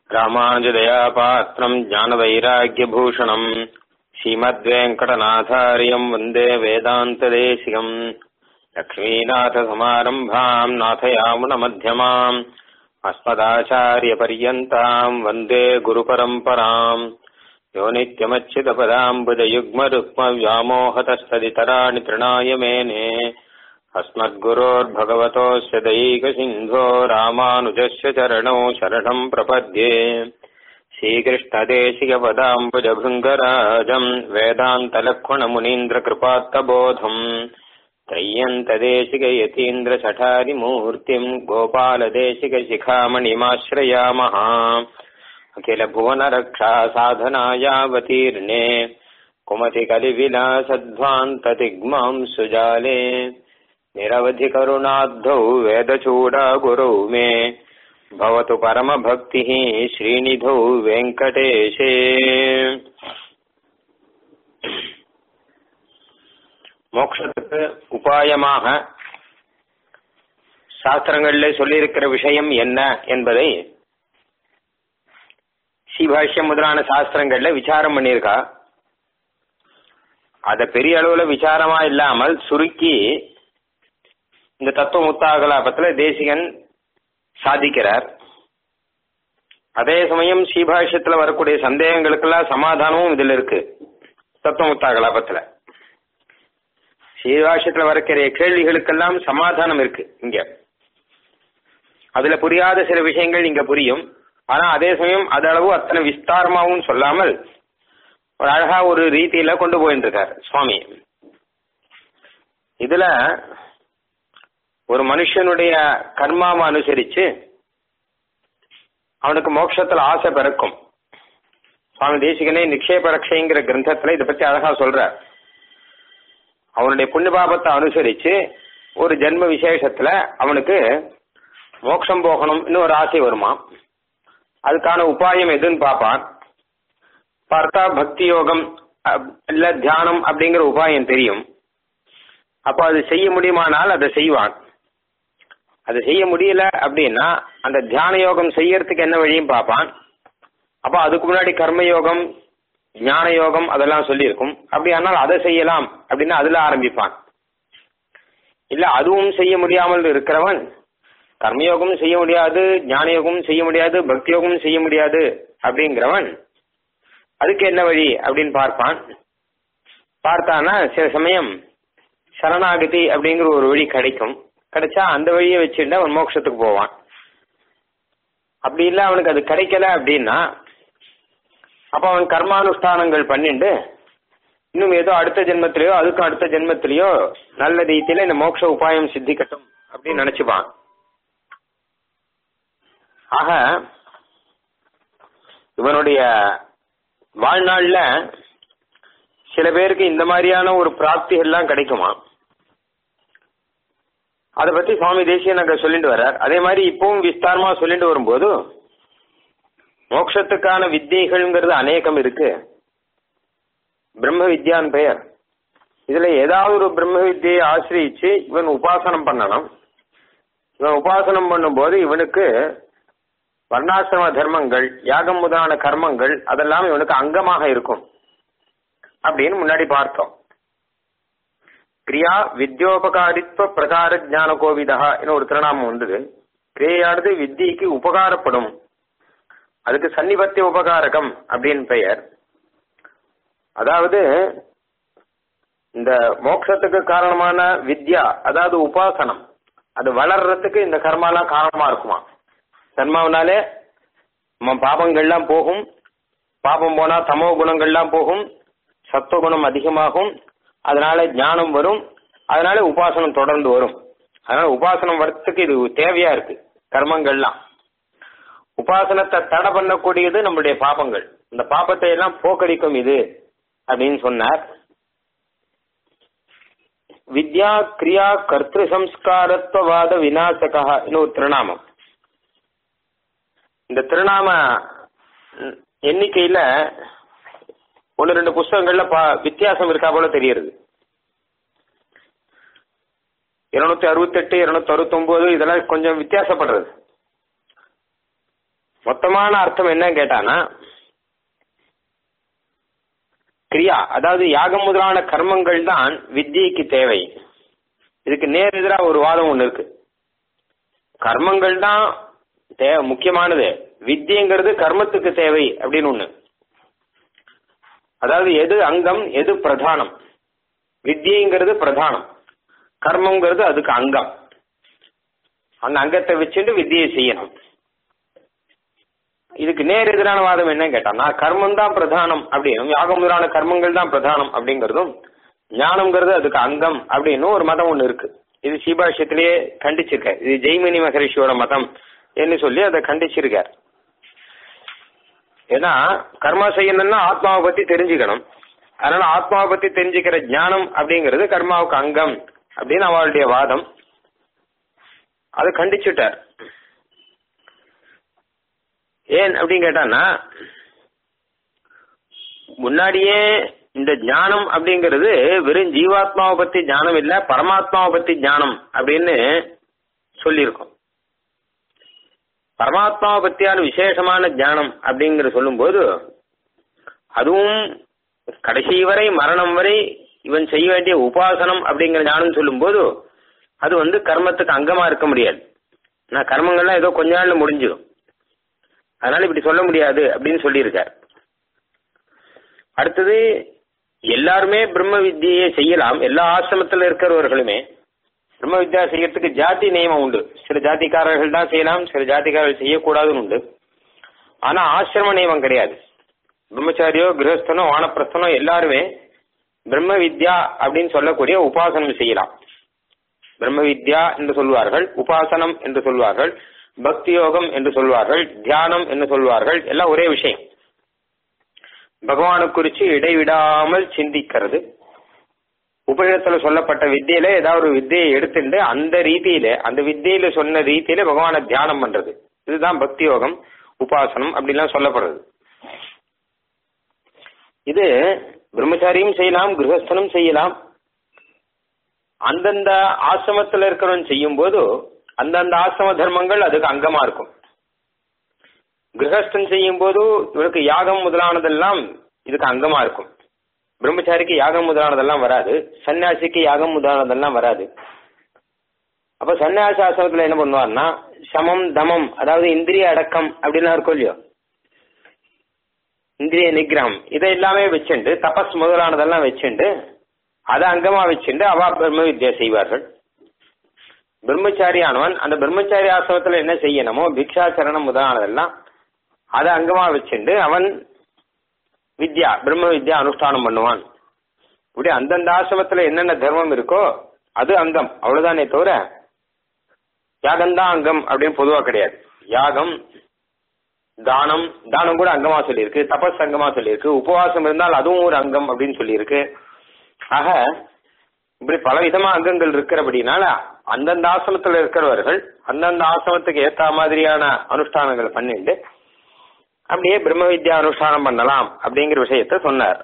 ராமானுஜதயா பாத்திரம் ஞானவைராக்கியபூஷணம் ஸ்ரீமத்வேங்கடநாதாரியம் வந்தே வேதாந்ததேசிகம் லக்ஷ்மீநாதசமாரம்பாம் நாथयामुनमध्यमाम् अस्मदाचार्यपर्यन्ताम् वन्दे गुरुपरम्पराम् यो नित्यमच्युतपदाम्बुजयुग्मरुक्मव्यामोहतस्तदितराणि तृणाय मेने अस्मद्गुरोर्भगवतोऽस्य दैकसिन्धो रामानुजस्य चरणौ शरणम् प्रपद्ये श्रीकृष्णदेशिकपदाम्बुजभृङ्गराजम् वेदान्तलक्ष्मणमुनीन्द्रकृपात्तबोधम् त्रय्यन्तदेशिकयतीन्द्रशठारिमूर्तिम् गोपालदेशिकशिखामणिमाश्रयामः अखिलभुवनरक्षा साधनायावतीर्णे कुमतिकलिविलासध्वान्ततिग्माम् सुजाले निरवधिकरुणाद्धौ वेदचूडागुरौ मे भवतु परमभक्तिः श्रीनिधौ वेङ्कटेशे மோட்சத்துக்கு உபாயமாக சாஸ்திரங்களிலே சொல்லியிருக்கிற விஷயம் என்ன என்பதை ஸ்ரீபாஷ்யம் முதலான சாஸ்திரங்கள்ல விசாரம் பண்ணியிருக்கா அத பெரிய அளவுல விசாரமா இல்லாமல் சுருக்கி இந்த தத்துவ முத்தாகலாபத்துல தேசிகன் சாதிக்கிறார் அதே சமயம் ஸ்ரீபாஷ்யத்துல வரக்கூடிய சந்தேகங்களுக்கெல்லாம் சமாதானமும் இதுல இருக்கு தத்துவ முத்தாகலாபத்துல ஸ்ரீபாஷ்யத்துல வரக்கிற கேள்விகளுக்கெல்லாம் சமாதானம் இருக்கு இங்க அதுல புரியாத சில விஷயங்கள் இங்க புரியும் ஆனா அதே சமயம் அதளவு அத்தனை விஸ்தாரமாவும் சொல்லாமல் ஒரு அழகா ஒரு ரீதியில கொண்டு போயிட்டு இருக்கார் சுவாமி இதுல ஒரு மனுஷனுடைய கர்மாவை அனுசரிச்சு அவனுக்கு மோட்சத்துல ஆசை பிறக்கும் சுவாமி தேசிகனே நிக்ஷேப ரக்ஷைங்கிற கிரந்தத்துல இதை பத்தி அழகா சொல்ற அவனுடைய புண்ணிய பாபத்தை அனுசரிச்சு ஒரு ஜென்ம விசேஷத்துல அவனுக்கு மோட்சம் போகணும்னு ஒரு ஆசை வருமா அதுக்கான உபாயம் எதுன்னு பார்ப்பான் பார்த்தா பக்தி யோகம் இல்ல தியானம் அப்படிங்கிற உபாயம் தெரியும் அப்போ அது செய்ய முடியுமானால் அதை செய்வான் அதை செய்ய முடியல அப்படின்னா அந்த தியான யோகம் செய்யறதுக்கு என்ன வழியும் பார்ப்பான் அப்போ அதுக்கு முன்னாடி கர்ம யோகம் ஞான யோகம் அதெல்லாம் சொல்லியிருக்கும் அப்படி ஆனால் அதை செய்யலாம் அப்படின்னு அதுல ஆரம்பிப்பான் இல்ல அதுவும் செய்ய முடியாமல் இருக்கிறவன் கர்மயோகம் செய்ய முடியாது ஞான யோகம் செய்ய முடியாது பக்தி யோகம் செய்ய முடியாது அப்படிங்கிறவன் அதுக்கு என்ன வழி அப்படின்னு பார்ப்பான் பார்த்தானா சில சமயம் சரணாகதி அப்படிங்கிற ஒரு வழி கிடைக்கும் கிடைச்சா அந்த வழியை வச்சுட்டு அவன் மோட்சத்துக்கு போவான் அப்படி இல்லை அவனுக்கு அது கிடைக்கல அப்படின்னா அப்ப அவன் கர்மானுஷ்டானங்கள் பண்ணிட்டு இன்னும் ஏதோ அடுத்த ஜென்மத்திலேயோ அதுக்கும் அடுத்த ஜென்மத்திலேயோ நல்ல ரீதியில இந்த மோட்ச உபாயம் சித்திக்கட்டும் அப்படின்னு நினைச்சுப்பான் ஆக இவனுடைய வாழ்நாள்ல சில பேருக்கு இந்த மாதிரியான ஒரு பிராப்தி எல்லாம் கிடைக்குமா அதை பத்தி சுவாமி தேசியன் அங்க சொல்லிட்டு வர்றார் அதே மாதிரி இப்பவும் விஸ்தாரமா சொல்லிட்டு வரும்போது மோட்சத்துக்கான வித்தியைகள்ங்கிறது அநேகம் இருக்கு பிரம்ம வித்யான் பெயர் இதுல ஏதாவது ஒரு பிரம்ம வித்தியை ஆசிரியிச்சு இவன் உபாசனம் பண்ணணும் இவன் உபாசனம் பண்ணும்போது இவனுக்கு வர்ணாசிரம தர்மங்கள் யாகம் முதலான கர்மங்கள் அதெல்லாம் இவனுக்கு அங்கமாக இருக்கும் அப்படின்னு முன்னாடி பார்த்தோம் கிரியா வித்யோபகாரித்வ பிரகார ஜான கோவிதா ஒரு திருநாமம் வந்தது கிரியையானது வித்தியைக்கு உபகாரப்படும் அதுக்கு சன்னிபத்திய உபகாரகம் அப்படின்னு பெயர் அதாவது இந்த மோட்சத்துக்கு காரணமான வித்யா அதாவது உபாசனம் அது வளர்றதுக்கு இந்த கர்மாலாம் காரணமா இருக்குமா கர்மாவனாலே நம்ம பாபங்கள்லாம் போகும் பாபம் போனா தமோ குணங்கள்லாம் போகும் சத்துவகுணம் அதிகமாகும் அதனால ஞானம் வரும் அதனால உபாசனம் தொடர்ந்து வரும் அதனால உபாசனம் வரத்துக்கு இது தேவையா இருக்கு கர்மங்கள்லாம் உபாசனத்தை தடை பண்ணக்கூடியது நம்மளுடைய பாபங்கள் இந்த பாபத்தை எல்லாம் போக்கடிக்கும் இது அப்படின்னு சொன்னார் வித்யா கிரியா கர்த்திரு சம்ஸ்காரத்வவாத விநாசகா ஒரு திருநாமம் இந்த திருநாம எண்ணிக்கையில ஒன்று ரெண்டு புஸ்தகங்கள்ல பா வித்தியாசம் இருக்கா போல தெரியுது இருநூத்தி அறுபத்தெட்டு இருநூத்தி அறுபத்தொன்பது இதெல்லாம் கொஞ்சம் வித்தியாசப்படுறது மொத்தமான அர்த்தம் என்ன கேட்டானா கிரியா அதாவது யாகம் முதலான கர்மங்கள் தான் வித்தியைக்கு தேவை இதுக்கு நேர் எதிராக ஒரு வாதம் ஒன்று இருக்கு கர்மங்கள் தான் தே முக்கியமானது வித்தியங்கிறது கர்மத்துக்கு தேவை அப்படின்னு ஒண்ணு அதாவது எது அங்கம் எது பிரதானம் வித்தியங்கிறது பிரதானம் கர்மங்கிறது அதுக்கு அங்கம் அந்த அங்கத்தை வச்சுட்டு வித்தியை செய்யணும் இதுக்கு நேர் எதிரான வாதம் என்ன கேட்டான்னா கர்மம் தான் பிரதானம் அப்படின்னும் யாகம் முதலான கர்மங்கள் தான் பிரதானம் அப்படிங்கிறதும் ஞானம்ங்கிறது அதுக்கு அங்கம் அப்படின்னு ஒரு மதம் ஒன்று இருக்கு இது சீபாஷ்யத்திலேயே கண்டிச்சிருக்க இது ஜெய்மினி மகரிஷியோட மதம் என்று சொல்லி அதை கண்டிச்சிருக்கார் ஏன்னா கர்மா செய்யணும்னா ஆத்மாவை பத்தி தெரிஞ்சுக்கணும் அதனால ஆத்மாவை பத்தி தெரிஞ்சுக்கிற ஞானம் அப்படிங்கிறது கர்மாவுக்கு அங்கம் அப்படின்னு அவளுடைய வாதம் அதை கண்டிச்சுட்டார் ஏன் அப்படின்னு கேட்டான்னா முன்னாடியே இந்த ஞானம் அப்படிங்கிறது வெறும் ஜீவாத்மாவை பத்தி ஞானம் இல்ல பரமாத்மாவை பத்தி ஞானம் அப்படின்னு சொல்லியிருக்கோம் பரமாத்மாவை பத்தியான விசேஷமான ஞானம் அப்படிங்கிற சொல்லும்போது அதுவும் கடைசி வரை மரணம் வரை இவன் செய்ய வேண்டிய உபாசனம் அப்படிங்கிற ஞானம் சொல்லும்போது அது வந்து கர்மத்துக்கு அங்கமா இருக்க முடியாது நான் கர்மங்கள்லாம் ஏதோ கொஞ்ச நாள்ல முடிஞ்சிடும் அதனால இப்படி சொல்ல முடியாது அப்படின்னு சொல்லியிருக்கார் அடுத்தது எல்லாருமே பிரம்ம வித்தியை செய்யலாம் எல்லா ஆசிரமத்தில் இருக்கிறவர்களுமே பிரம்ம வித்யா செய்யறதுக்கு ஜாதி நியமம் உண்டு சில ஜாதிக்காரர்கள் தான் செய்யலாம் சில ஜாதிக்காரர்கள் செய்யக்கூடாதுன்னு உண்டு ஆனா ஆசிரம நியமம் கிடையாது பிரம்மச்சாரியோ கிரகஸ்தனோ வானப்பிரஸ்தனோ எல்லாருமே பிரம்ம வித்யா அப்படின்னு சொல்லக்கூடிய உபாசனம் செய்யலாம் பிரம்ம வித்யா என்று சொல்வார்கள் உபாசனம் என்று சொல்வார்கள் பக்தி யோகம் என்று சொல்வார்கள் தியானம் என்று சொல்வார்கள் எல்லாம் ஒரே விஷயம் பகவானை குறித்து இடைவிடாமல் சிந்திக்கிறது உபநிடத்துல சொல்லப்பட்ட வித்தியில ஏதாவது ஒரு வித்தியை எடுத்துட்டு அந்த ரீதியில அந்த வித்தியில சொன்ன ரீதியில பகவானை தியானம் பண்றது இதுதான் பக்தி யோகம் உபாசனம் அப்படிலாம் சொல்லப்படுறது இது பிரம்மச்சாரியும் செய்யலாம் கிரகஸ்தனும் செய்யலாம் அந்தந்த ஆசிரமத்தில் இருக்கிறவன் செய்யும் போது அந்தந்த ஆசிரம தர்மங்கள் அதுக்கு அங்கமா இருக்கும் கிரகஸ்தன் செய்யும் போது இவனுக்கு யாகம் முதலானதெல்லாம் இதுக்கு அங்கமா இருக்கும் பிரம்மச்சாரிக்கு யாகம் முதலானதெல்லாம் வராது சன்னியாசிக்கு யாகம் முதலானதெல்லாம் வராது அப்ப சன்னியாசி ஆசிரமத்துல என்ன பண்ணுவார்னா சமம் தமம் அதாவது இந்திரிய அடக்கம் அப்படின்லாம் இருக்கும் இல்லையோ இந்திரிய நிகிரகம் இதை எல்லாமே வச்சுண்டு தபஸ் முதலானதெல்லாம் வச்சுண்டு அதை அங்கமா வச்சுண்டு அவா பிரம்ம வித்யா செய்வார்கள் பிரம்மச்சாரியானவன் அந்த பிரம்மச்சாரி ஆசிரமத்துல என்ன செய்யணுமோ பிக்ஷாச்சரணம் முதலானதெல்லாம் அதை அங்கமா வச்சுண்டு அவன் வித்யா பிரம்ம வித்யா அனுஷ்டானம் பண்ணுவான் இப்படி அந்தந்த ஆசிரமத்துல என்னென்ன தர்மம் இருக்கோ அது அங்கம் அவ்வளவுதானே தவிர யாகம்தான் அங்கம் அப்படின்னு பொதுவா கிடையாது யாகம் தானம் தானம் கூட அங்கமா சொல்லியிருக்கு தபஸ் அங்கமா சொல்லியிருக்கு உபவாசம் இருந்தால் அதுவும் ஒரு அங்கம் அப்படின்னு சொல்லியிருக்கு ஆக இப்படி பல விதமா அங்கங்கள் இருக்கிறபடினால அந்தந்த ஆசிரமத்தில் இருக்கிறவர்கள் அந்தந்த ஆசிரமத்துக்கு ஏத்த மாதிரியான அனுஷ்டானங்களை பண்ணிட்டு அப்படியே பிரம்ம வித்யா அனுஷ்டானம் பண்ணலாம் அப்படிங்கிற விஷயத்த சொன்னார்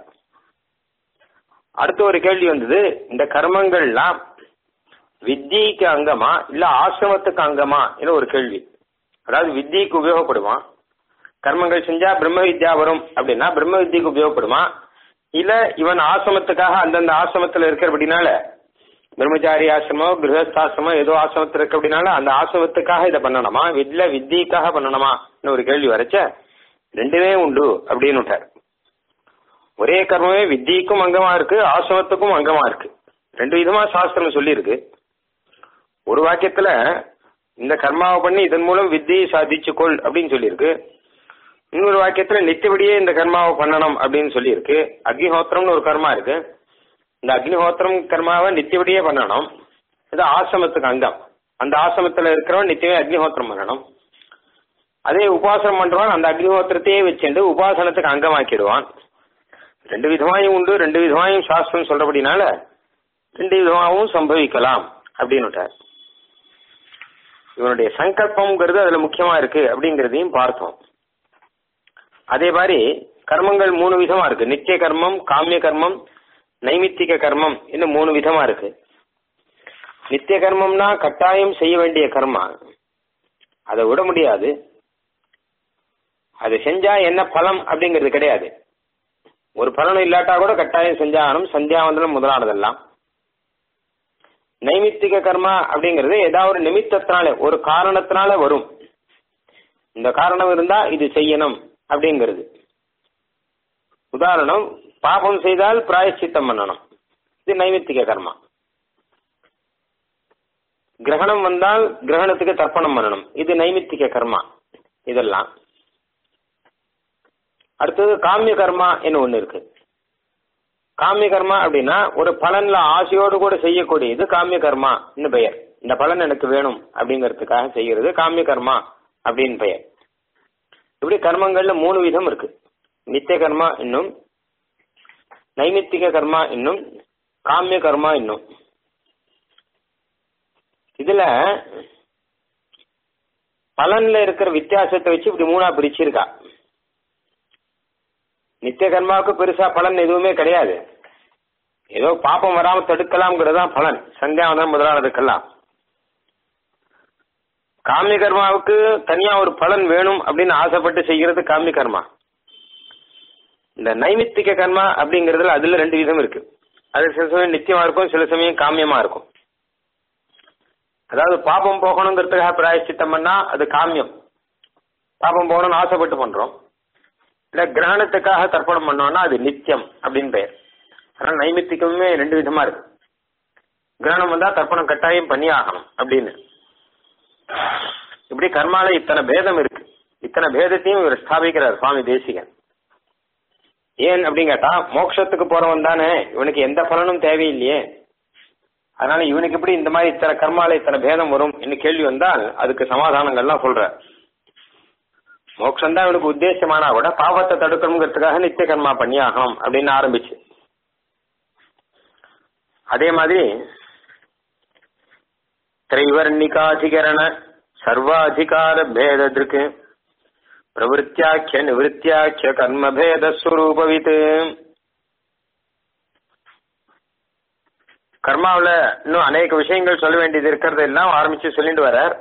அடுத்த ஒரு கேள்வி வந்தது இந்த கர்மங்கள்லாம் வித்தியைக்கு அங்கமா இல்ல ஆசிரமத்துக்கு அங்கமா ஒரு கேள்வி அதாவது வித்தியைக்கு உபயோகப்படுமா கர்மங்கள் செஞ்சா பிரம்ம வித்யா வரும் அப்படின்னா பிரம்ம வித்தியக்கு உபயோகப்படுமா இல்ல இவன் ஆசிரமத்துக்காக அந்தந்த ஆசிரமத்துல இருக்கிறபடினால பிரம்மச்சாரி ஆசிரமம் கிரகஸ்தாசிரமம் ஏதோ ஆசிரமத்தில் இருக்க அப்படின்னால அந்த ஆசிரமத்துக்காக இதை பண்ணணுமா இல்ல வித்தியக்காக பண்ணணுமா ஒரு கேள்வி வரைச்ச ரெண்டுமே உண்டு அப்படின்னு விட்டார் ஒரே கர்மமே வித்தியக்கும் அங்கமா இருக்கு ஆசிரமத்துக்கும் அங்கமா இருக்கு ரெண்டு விதமா சாஸ்திரம் சொல்லியிருக்கு ஒரு வாக்கியத்துல இந்த கர்மாவை பண்ணி இதன் மூலம் வித்தியை சாதிச்சுக்கொள் அப்படின்னு சொல்லியிருக்கு இன்னொரு வாக்கியத்துல நித்தியபடியே இந்த கர்மாவை பண்ணணும் அப்படின்னு சொல்லியிருக்கு அக்னிஹோத்திரம்னு ஒரு கர்மா இருக்கு இந்த அக்னிஹோத்திரம் கர்மாவை நித்தியபடியே பண்ணணும் இது ஆசிரமத்துக்கு அங்கம் அந்த ஆசிரமத்துல இருக்கிறவன் நித்தியமே அக்னிஹோத்திரம் பண்ணணும் அதே உபாசனம் பண்றவன் அந்த அக்னிஹோத்திரத்தையே வச்சுட்டு உபாசனத்துக்கு அங்கமாக்கிடுவான் ரெண்டு விதமாயும் உண்டு ரெண்டு விதமாயும் சாஸ்திரம் சொல்றபடினால ரெண்டு விதமாகவும் சம்பவிக்கலாம் அப்படின்னு விட்டார் இவனுடைய சங்கல்பம்ங்கிறது அதுல முக்கியமா இருக்கு அப்படிங்கிறதையும் பார்த்தோம் அதே மாதிரி கர்மங்கள் மூணு விதமா இருக்கு நித்திய கர்மம் காமிய கர்மம் நைமித்திக கர்மம் இன்னும் மூணு விதமா இருக்கு நித்திய கர்மம்னா கட்டாயம் செய்ய வேண்டிய கர்மா அதை விட முடியாது அது செஞ்சா என்ன பலம் அப்படிங்கிறது கிடையாது ஒரு பலனும் இல்லாட்டா கூட கட்டாயம் செஞ்சாகணும் சந்தியாவந்தனம் முதலானதெல்லாம் நைமித்திக கர்மா அப்படிங்கிறது ஏதாவது ஒரு நிமித்தத்தினால ஒரு காரணத்தினால வரும் இந்த காரணம் இருந்தா இது செய்யணும் அப்படிங்கிறது உதாரணம் பாபம் செய்தால் பிராயச்சித்தம் பண்ணணும் இது நைமித்திக கர்மா கிரகணம் வந்தால் கிரகணத்துக்கு தர்ப்பணம் பண்ணணும் இது நைமித்திக கர்மா இதெல்லாம் அடுத்தது காமிய கர்மா என்ன ஒண்ணு இருக்கு காமிய கர்மா அப்படின்னா ஒரு பலன்ல ஆசையோடு கூட செய்யக்கூடியது காமிய கர்மா பெயர் இந்த பலன் எனக்கு வேணும் அப்படிங்கிறதுக்காக செய்யறது காமிய கர்மா அப்படின்னு பெயர் இப்படி கர்மங்கள்ல மூணு விதம் இருக்கு நித்திய கர்மா இன்னும் நைமித்திக கர்மா இன்னும் காமிய கர்மா இன்னும் இதுல பலன்ல இருக்கிற வித்தியாசத்தை வச்சு இப்படி மூணா பிரிச்சிருக்கா நித்திய கர்மாவுக்கு பெருசா பலன் எதுவுமே கிடையாது ஏதோ பாப்பம் வராம தடுக்கலாம்ங்கிறது தான் பலன் சந்தியாவதம் முதலானதுக்கெல்லாம் காமிய கர்மாவுக்கு தனியா ஒரு பலன் வேணும் அப்படின்னு ஆசைப்பட்டு செய்கிறது காமிய கர்மா இந்த நைமித்திக கர்மா அப்படிங்கறதுல அதுல ரெண்டு விதம் இருக்கு அது சில சமயம் நித்தியமா இருக்கும் சில சமயம் காமியமா இருக்கும் அதாவது பாபம் போகணுங்கிறதுக்காக பிராயச்சித்தம் பண்ணா அது காமியம் பாபம் போகணும்னு ஆசைப்பட்டு பண்றோம் இல்ல கிரகணத்துக்காக தர்ப்பணம் பண்ணோம்னா அது நித்தியம் அப்படின்னு பெயர் அதனால நைமித்திகமே ரெண்டு விதமா இருக்கு கிரகணம் வந்தா தர்ப்பணம் கட்டாயம் பண்ணி ஆகணும் அப்படின்னு இப்படி கர்மால இத்தனை பேதம் இருக்கு இத்தனை பேதத்தையும் இவர் ஸ்தாபிக்கிறார் சுவாமி தேசிகன் ஏன் அப்படின்னு கேட்டா மோட்சத்துக்கு போறவன் தானே இவனுக்கு எந்த பலனும் தேவையில்லையே அதனால இவனுக்கு எப்படி இந்த மாதிரி இத்தனை கர்மால இத்தனை பேதம் வரும் என்று கேள்வி வந்தால் அதுக்கு சமாதானங்கள்லாம் சொல்ற மோட்சம் தான் இவனுக்கு உத்தேசமானா கூட பாவத்தை தடுக்கணுங்கிறதுக்காக நித்திய கர்மா பண்ணி ஆகணும் அப்படின்னு ஆரம்பிச்சு அதே மாதிரி திரைவர்ணிகாதிகரண சர்வாதிகார பேதத்திற்கு பிரவருத்தியாக்கிய நிவத்தியாக்கிய கர்மபேத ஸ்வரூபவித்து கர்மாவில் இன்னும் அநேக விஷயங்கள் சொல்ல வேண்டியது இருக்கிறது எல்லாம் ஆரம்பிச்சு சொல்லிட்டு வர்றார்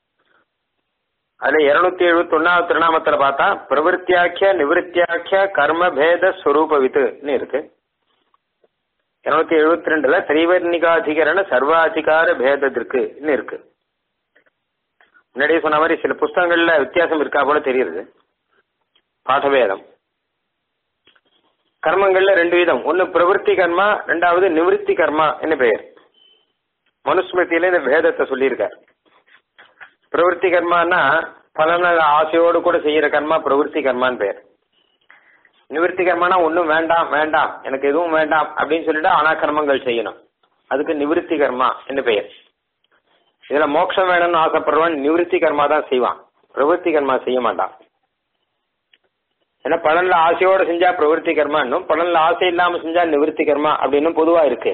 அதுல இருநூத்தி எழுபத்தி ஒன்னாவது திருநாமத்துல பார்த்தா பிரவருத்தியாக்கிய நிவத்தியாக்கிய கர்மபேத ஸ்வரூபவித்துன்னு இருக்கு இருநூத்தி எழுபத்தி ரெண்டுல திரைவர்ணிகாதிகரண சர்வாதிகார பேதத்திற்குன்னு இருக்கு முன்னாடியே சொன்ன மாதிரி சில புஸ்தகங்கள்ல வித்தியாசம் இருக்கா போல தெரியுது பாடபேதம் கர்மங்கள்ல ரெண்டு விதம் ஒன்னு பிரவருத்தி கர்மா ரெண்டாவது நிவிருத்தி கர்மா என்ன பெயர் மனுஸ்மிருதியில இந்த பேதத்தை சொல்லியிருக்கார் பிரவருத்தி கர்மானா பலன ஆசையோடு கூட செய்யற கர்மா பிரவருத்தி கர்மான்னு பெயர் நிவர்த்தி கர்மானா ஒன்றும் வேண்டாம் வேண்டாம் எனக்கு எதுவும் வேண்டாம் அப்படின்னு சொல்லிட்டு ஆனா கர்மங்கள் செய்யணும் அதுக்கு நிவிருத்தி கர்மா என்று பெயர் இதுல மோட்சம் வேணும்னு ஆசைப்படுறவன் நிவிருத்தி கர்மா தான் செய்வான் பிரவருத்தி கர்மா செய்ய மாட்டான் ஏன்னா பலன்ல ஆசையோட செஞ்சா பிரவருத்தி கர்மான்னும் பலன்ல ஆசை இல்லாம செஞ்சா நிவிருத்தி கர்மா அப்படின்னு பொதுவா இருக்கு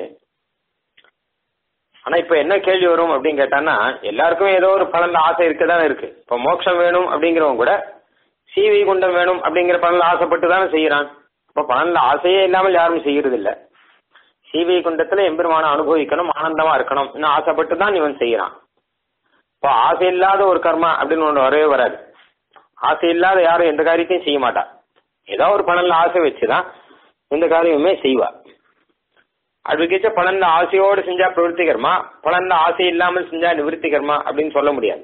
ஆனா இப்ப என்ன கேள்வி வரும் அப்படின்னு கேட்டான்னா எல்லாருக்கும் ஏதோ ஒரு பலன்ல ஆசை இருக்கதானே இருக்கு இப்ப மோட்சம் வேணும் அப்படிங்கிறவங்க கூட சீவை குண்டம் வேணும் அப்படிங்கிற பலன்ல ஆசைப்பட்டு தானே செய்யறான் இப்ப பலன்ல ஆசையே இல்லாமல் யாரும் செய்யறது இல்ல சீவை குண்டத்துல எம்பெருமான அனுபவிக்கணும் ஆனந்தமா இருக்கணும் இன்னும் ஆசைப்பட்டு தான் இவன் செய்யறான் இப்போ ஆசை இல்லாத ஒரு கர்மா அப்படின்னு ஒன்று வரவே வராது ஆசை இல்லாத யாரும் எந்த காரியத்தையும் செய்ய மாட்டா ஏதோ ஒரு பலன்ல ஆசை வச்சுதான் எந்த காரியமுமே செய்வா அதுக்கேச்ச பலன்ல ஆசையோடு செஞ்சா பிரவருத்தி கர்மா பலன்ல ஆசை இல்லாமல் செஞ்சா நிவர்த்தி கர்மா அப்படின்னு சொல்ல முடியாது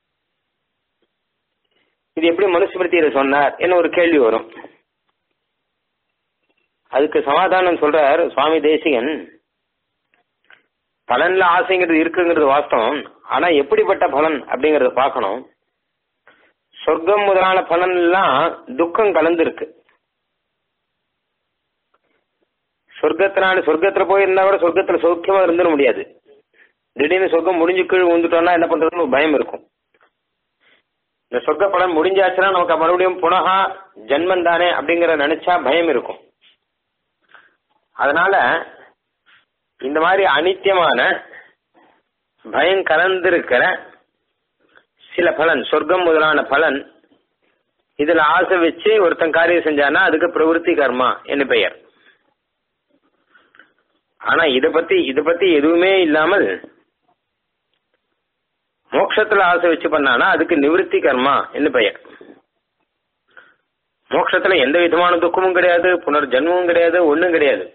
இது எப்படி மனுஸ்மிருதியில சொன்னார் என்ன ஒரு கேள்வி வரும் அதுக்கு சமாதானம் சொல்றார் சுவாமி தேசிகன் பலன்ல ஆசைங்கிறது இருக்குங்கிறது வாஸ்தவம் ஆனா எப்படிப்பட்ட பலன் அப்படிங்கறத பார்க்கணும் சொர்க்கம் முதலான பலன் எல்லாம் துக்கம் கலந்துருக்கு சொர்க்கத்தினால சொர்க்கத்துல போயிருந்தா கூட சொர்க்கத்துல சௌக்கியமா இருந்துட முடியாது திடீர்னு சொர்க்கம் முடிஞ்சு கீழ் விழுந்துட்டோம்னா என்ன பண்றதுன்னு ஒரு பயம் இருக்கும் இந்த சொர்க்க பலன் முடிஞ்சாச்சுன்னா நமக்கு மறுபடியும் புனகா ஜென்மம் தானே அப்படிங்கிற நினைச்சா பயம் இருக்கும் அதனால இந்த மாதிரி அனித்தியமான பயம் கலந்திருக்கிற சில பலன் சொர்க்கம் முதலான பலன் இதுல ஆசை வச்சு ஒருத்தன் காரியம் செஞ்சானா அதுக்கு பிரவருத்தி கர்மா என்று பெயர் ஆனா இத பத்தி இத பத்தி எதுவுமே இல்லாமல் மோட்சத்துல ஆசை வச்சு பண்ணானா அதுக்கு நிவிருத்தி கர்மா என்று பெயர் மோட்சத்துல எந்த விதமான துக்கமும் கிடையாது புனர்ஜன்மமும் கிடையாது ஒண்ணும் கிடையாது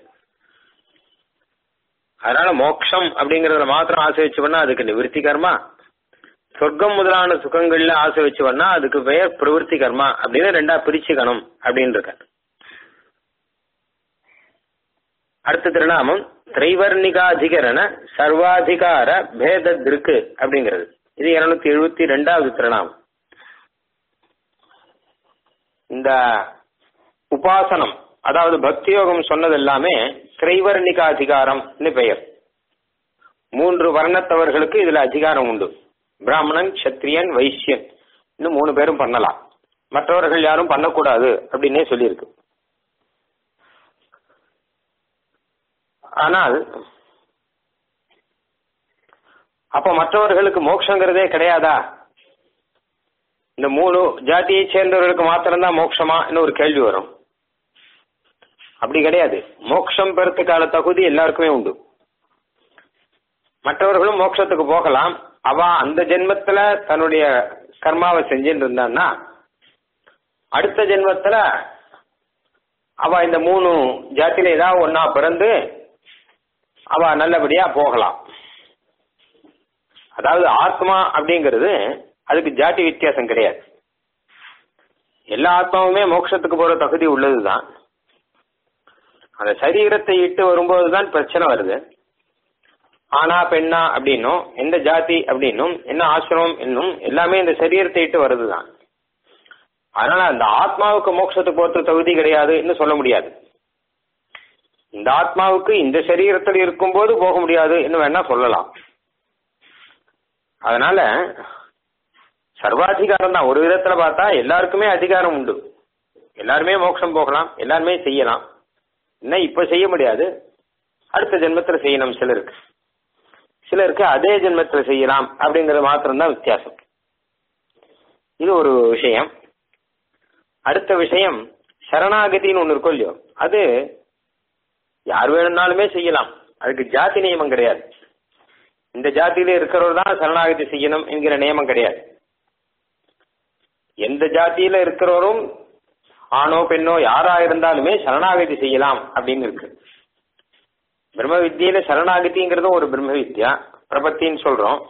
அதனால மோட்சம் அப்படிங்கறதுல மாத்திரம் ஆசை வச்சு பண்ணா அதுக்கு நிவர்த்தி கர்மா சொர்க்கம் முதலான சுகங்கள்ல ஆசை வச்சு பண்ணா அதுக்கு பெயர் பிரவருத்தி கர்மா அப்படின்னு ரெண்டா பிரிச்சுக்கணும் அப்படின்னு இருக்க அடுத்த திருநாமம் திரைவர்ணிகாதிகரண சர்வாதிகார பேத திருக்கு அப்படிங்கிறது இது இருநூத்தி எழுபத்தி ரெண்டாவது திருநாமம் இந்த உபாசனம் அதாவது பக்தி யோகம் சொன்னது எல்லாமே திரைவர்ணிக அதிகாரம்னு பெயர் மூன்று வர்ணத்தவர்களுக்கு இதுல அதிகாரம் உண்டு பிராமணன் சத்திரியன் வைசியன் இன்னும் மூணு பேரும் பண்ணலாம் மற்றவர்கள் யாரும் பண்ணக்கூடாது அப்படின்னே சொல்லியிருக்கு ஆனால் அப்ப மற்றவர்களுக்கு மோட்சங்கிறதே கிடையாதா இந்த மூணு ஜாதியை சேர்ந்தவர்களுக்கு மாத்திரம்தான் மோட்சமா ஒரு கேள்வி வரும் அப்படி கிடையாது மோட்சம் பெறத்துக்கான தகுதி எல்லாருக்குமே உண்டு மற்றவர்களும் மோட்சத்துக்கு போகலாம் அவ அந்த ஜென்மத்துல தன்னுடைய கர்மாவை செஞ்சுட்டு இருந்தான்னா அடுத்த ஜென்மத்துல அவ இந்த மூணு ஜாத்தியில ஏதாவது ஒன்னா பிறந்து அவ நல்லபடியா போகலாம் அதாவது ஆத்மா அப்படிங்கிறது அதுக்கு ஜாதி வித்தியாசம் கிடையாது எல்லா ஆத்மாவுமே மோட்சத்துக்கு போற தகுதி உள்ளதுதான் அந்த சரீரத்தை இட்டு வரும்போதுதான் பிரச்சனை வருது ஆனா பெண்ணா அப்படின்னும் எந்த ஜாதி அப்படின்னும் என்ன ஆசிரமம் என்னும் எல்லாமே இந்த சரீரத்தை இட்டு வருதுதான் அதனால அந்த ஆத்மாவுக்கு மோட்சத்துக்கு போறது தகுதி கிடையாதுன்னு சொல்ல முடியாது இந்த ஆத்மாவுக்கு இந்த சரீரத்தில் இருக்கும்போது போக முடியாது என்று வேணா சொல்லலாம் அதனால சர்வாதிகாரம் தான் ஒரு விதத்துல பார்த்தா எல்லாருக்குமே அதிகாரம் உண்டு எல்லாருமே மோட்சம் போகலாம் எல்லாருமே செய்யலாம் என்ன இப்ப செய்ய முடியாது அடுத்த ஜென்மத்துல செய்யணும் சிலருக்கு சிலருக்கு அதே ஜென்மத்துல செய்யலாம் அப்படிங்கறது மாத்திரம்தான் வித்தியாசம் இது ஒரு விஷயம் அடுத்த விஷயம் சரணாகதின்னு ஒண்ணு இருக்கும் இல்லையோ அது யார் வேணும்னாலுமே செய்யலாம் அதுக்கு ஜாதி நியமம் கிடையாது இந்த ஜாதியில இருக்கிறவர் தான் சரணாகதி செய்யணும் என்கிற நியமம் கிடையாது எந்த ஜாதியில இருக்கிறவரும் ஆணோ பெண்ணோ யாரா இருந்தாலுமே சரணாகதி செய்யலாம் அப்படின்னு இருக்கு பிரம்ம வித்தியில சரணாகதிங்கிறதும் ஒரு பிரம்ம வித்யா பிரபத்தின்னு சொல்றோம்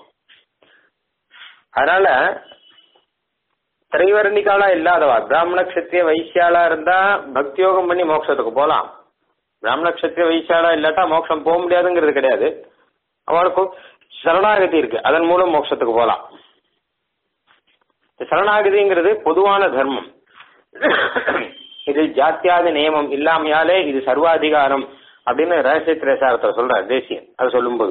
அதனால திரைவர்ணிக்காலா இல்லாதவா பிராமண கஷத்திரிய வைசியாலா இருந்தா பக்தி யோகம் பண்ணி மோட்சத்துக்கு போலாம் பிராமண கஷத்திரிய வைசியாலா இல்லாட்டா மோட்சம் போக முடியாதுங்கிறது கிடையாது அவளுக்கு சரணாகதி இருக்கு அதன் மூலம் மோட்சத்துக்கு போலாம் சரணாகதிங்கிறது பொதுவான தர்மம் இது ஜாத்தியாதி நியமம் இல்லாமையாலே இது சர்வாதிகாரம் அப்படின்னு ரகசிய திரேசாரத்தை சொல்றார் தேசியன் அது சொல்லும்போது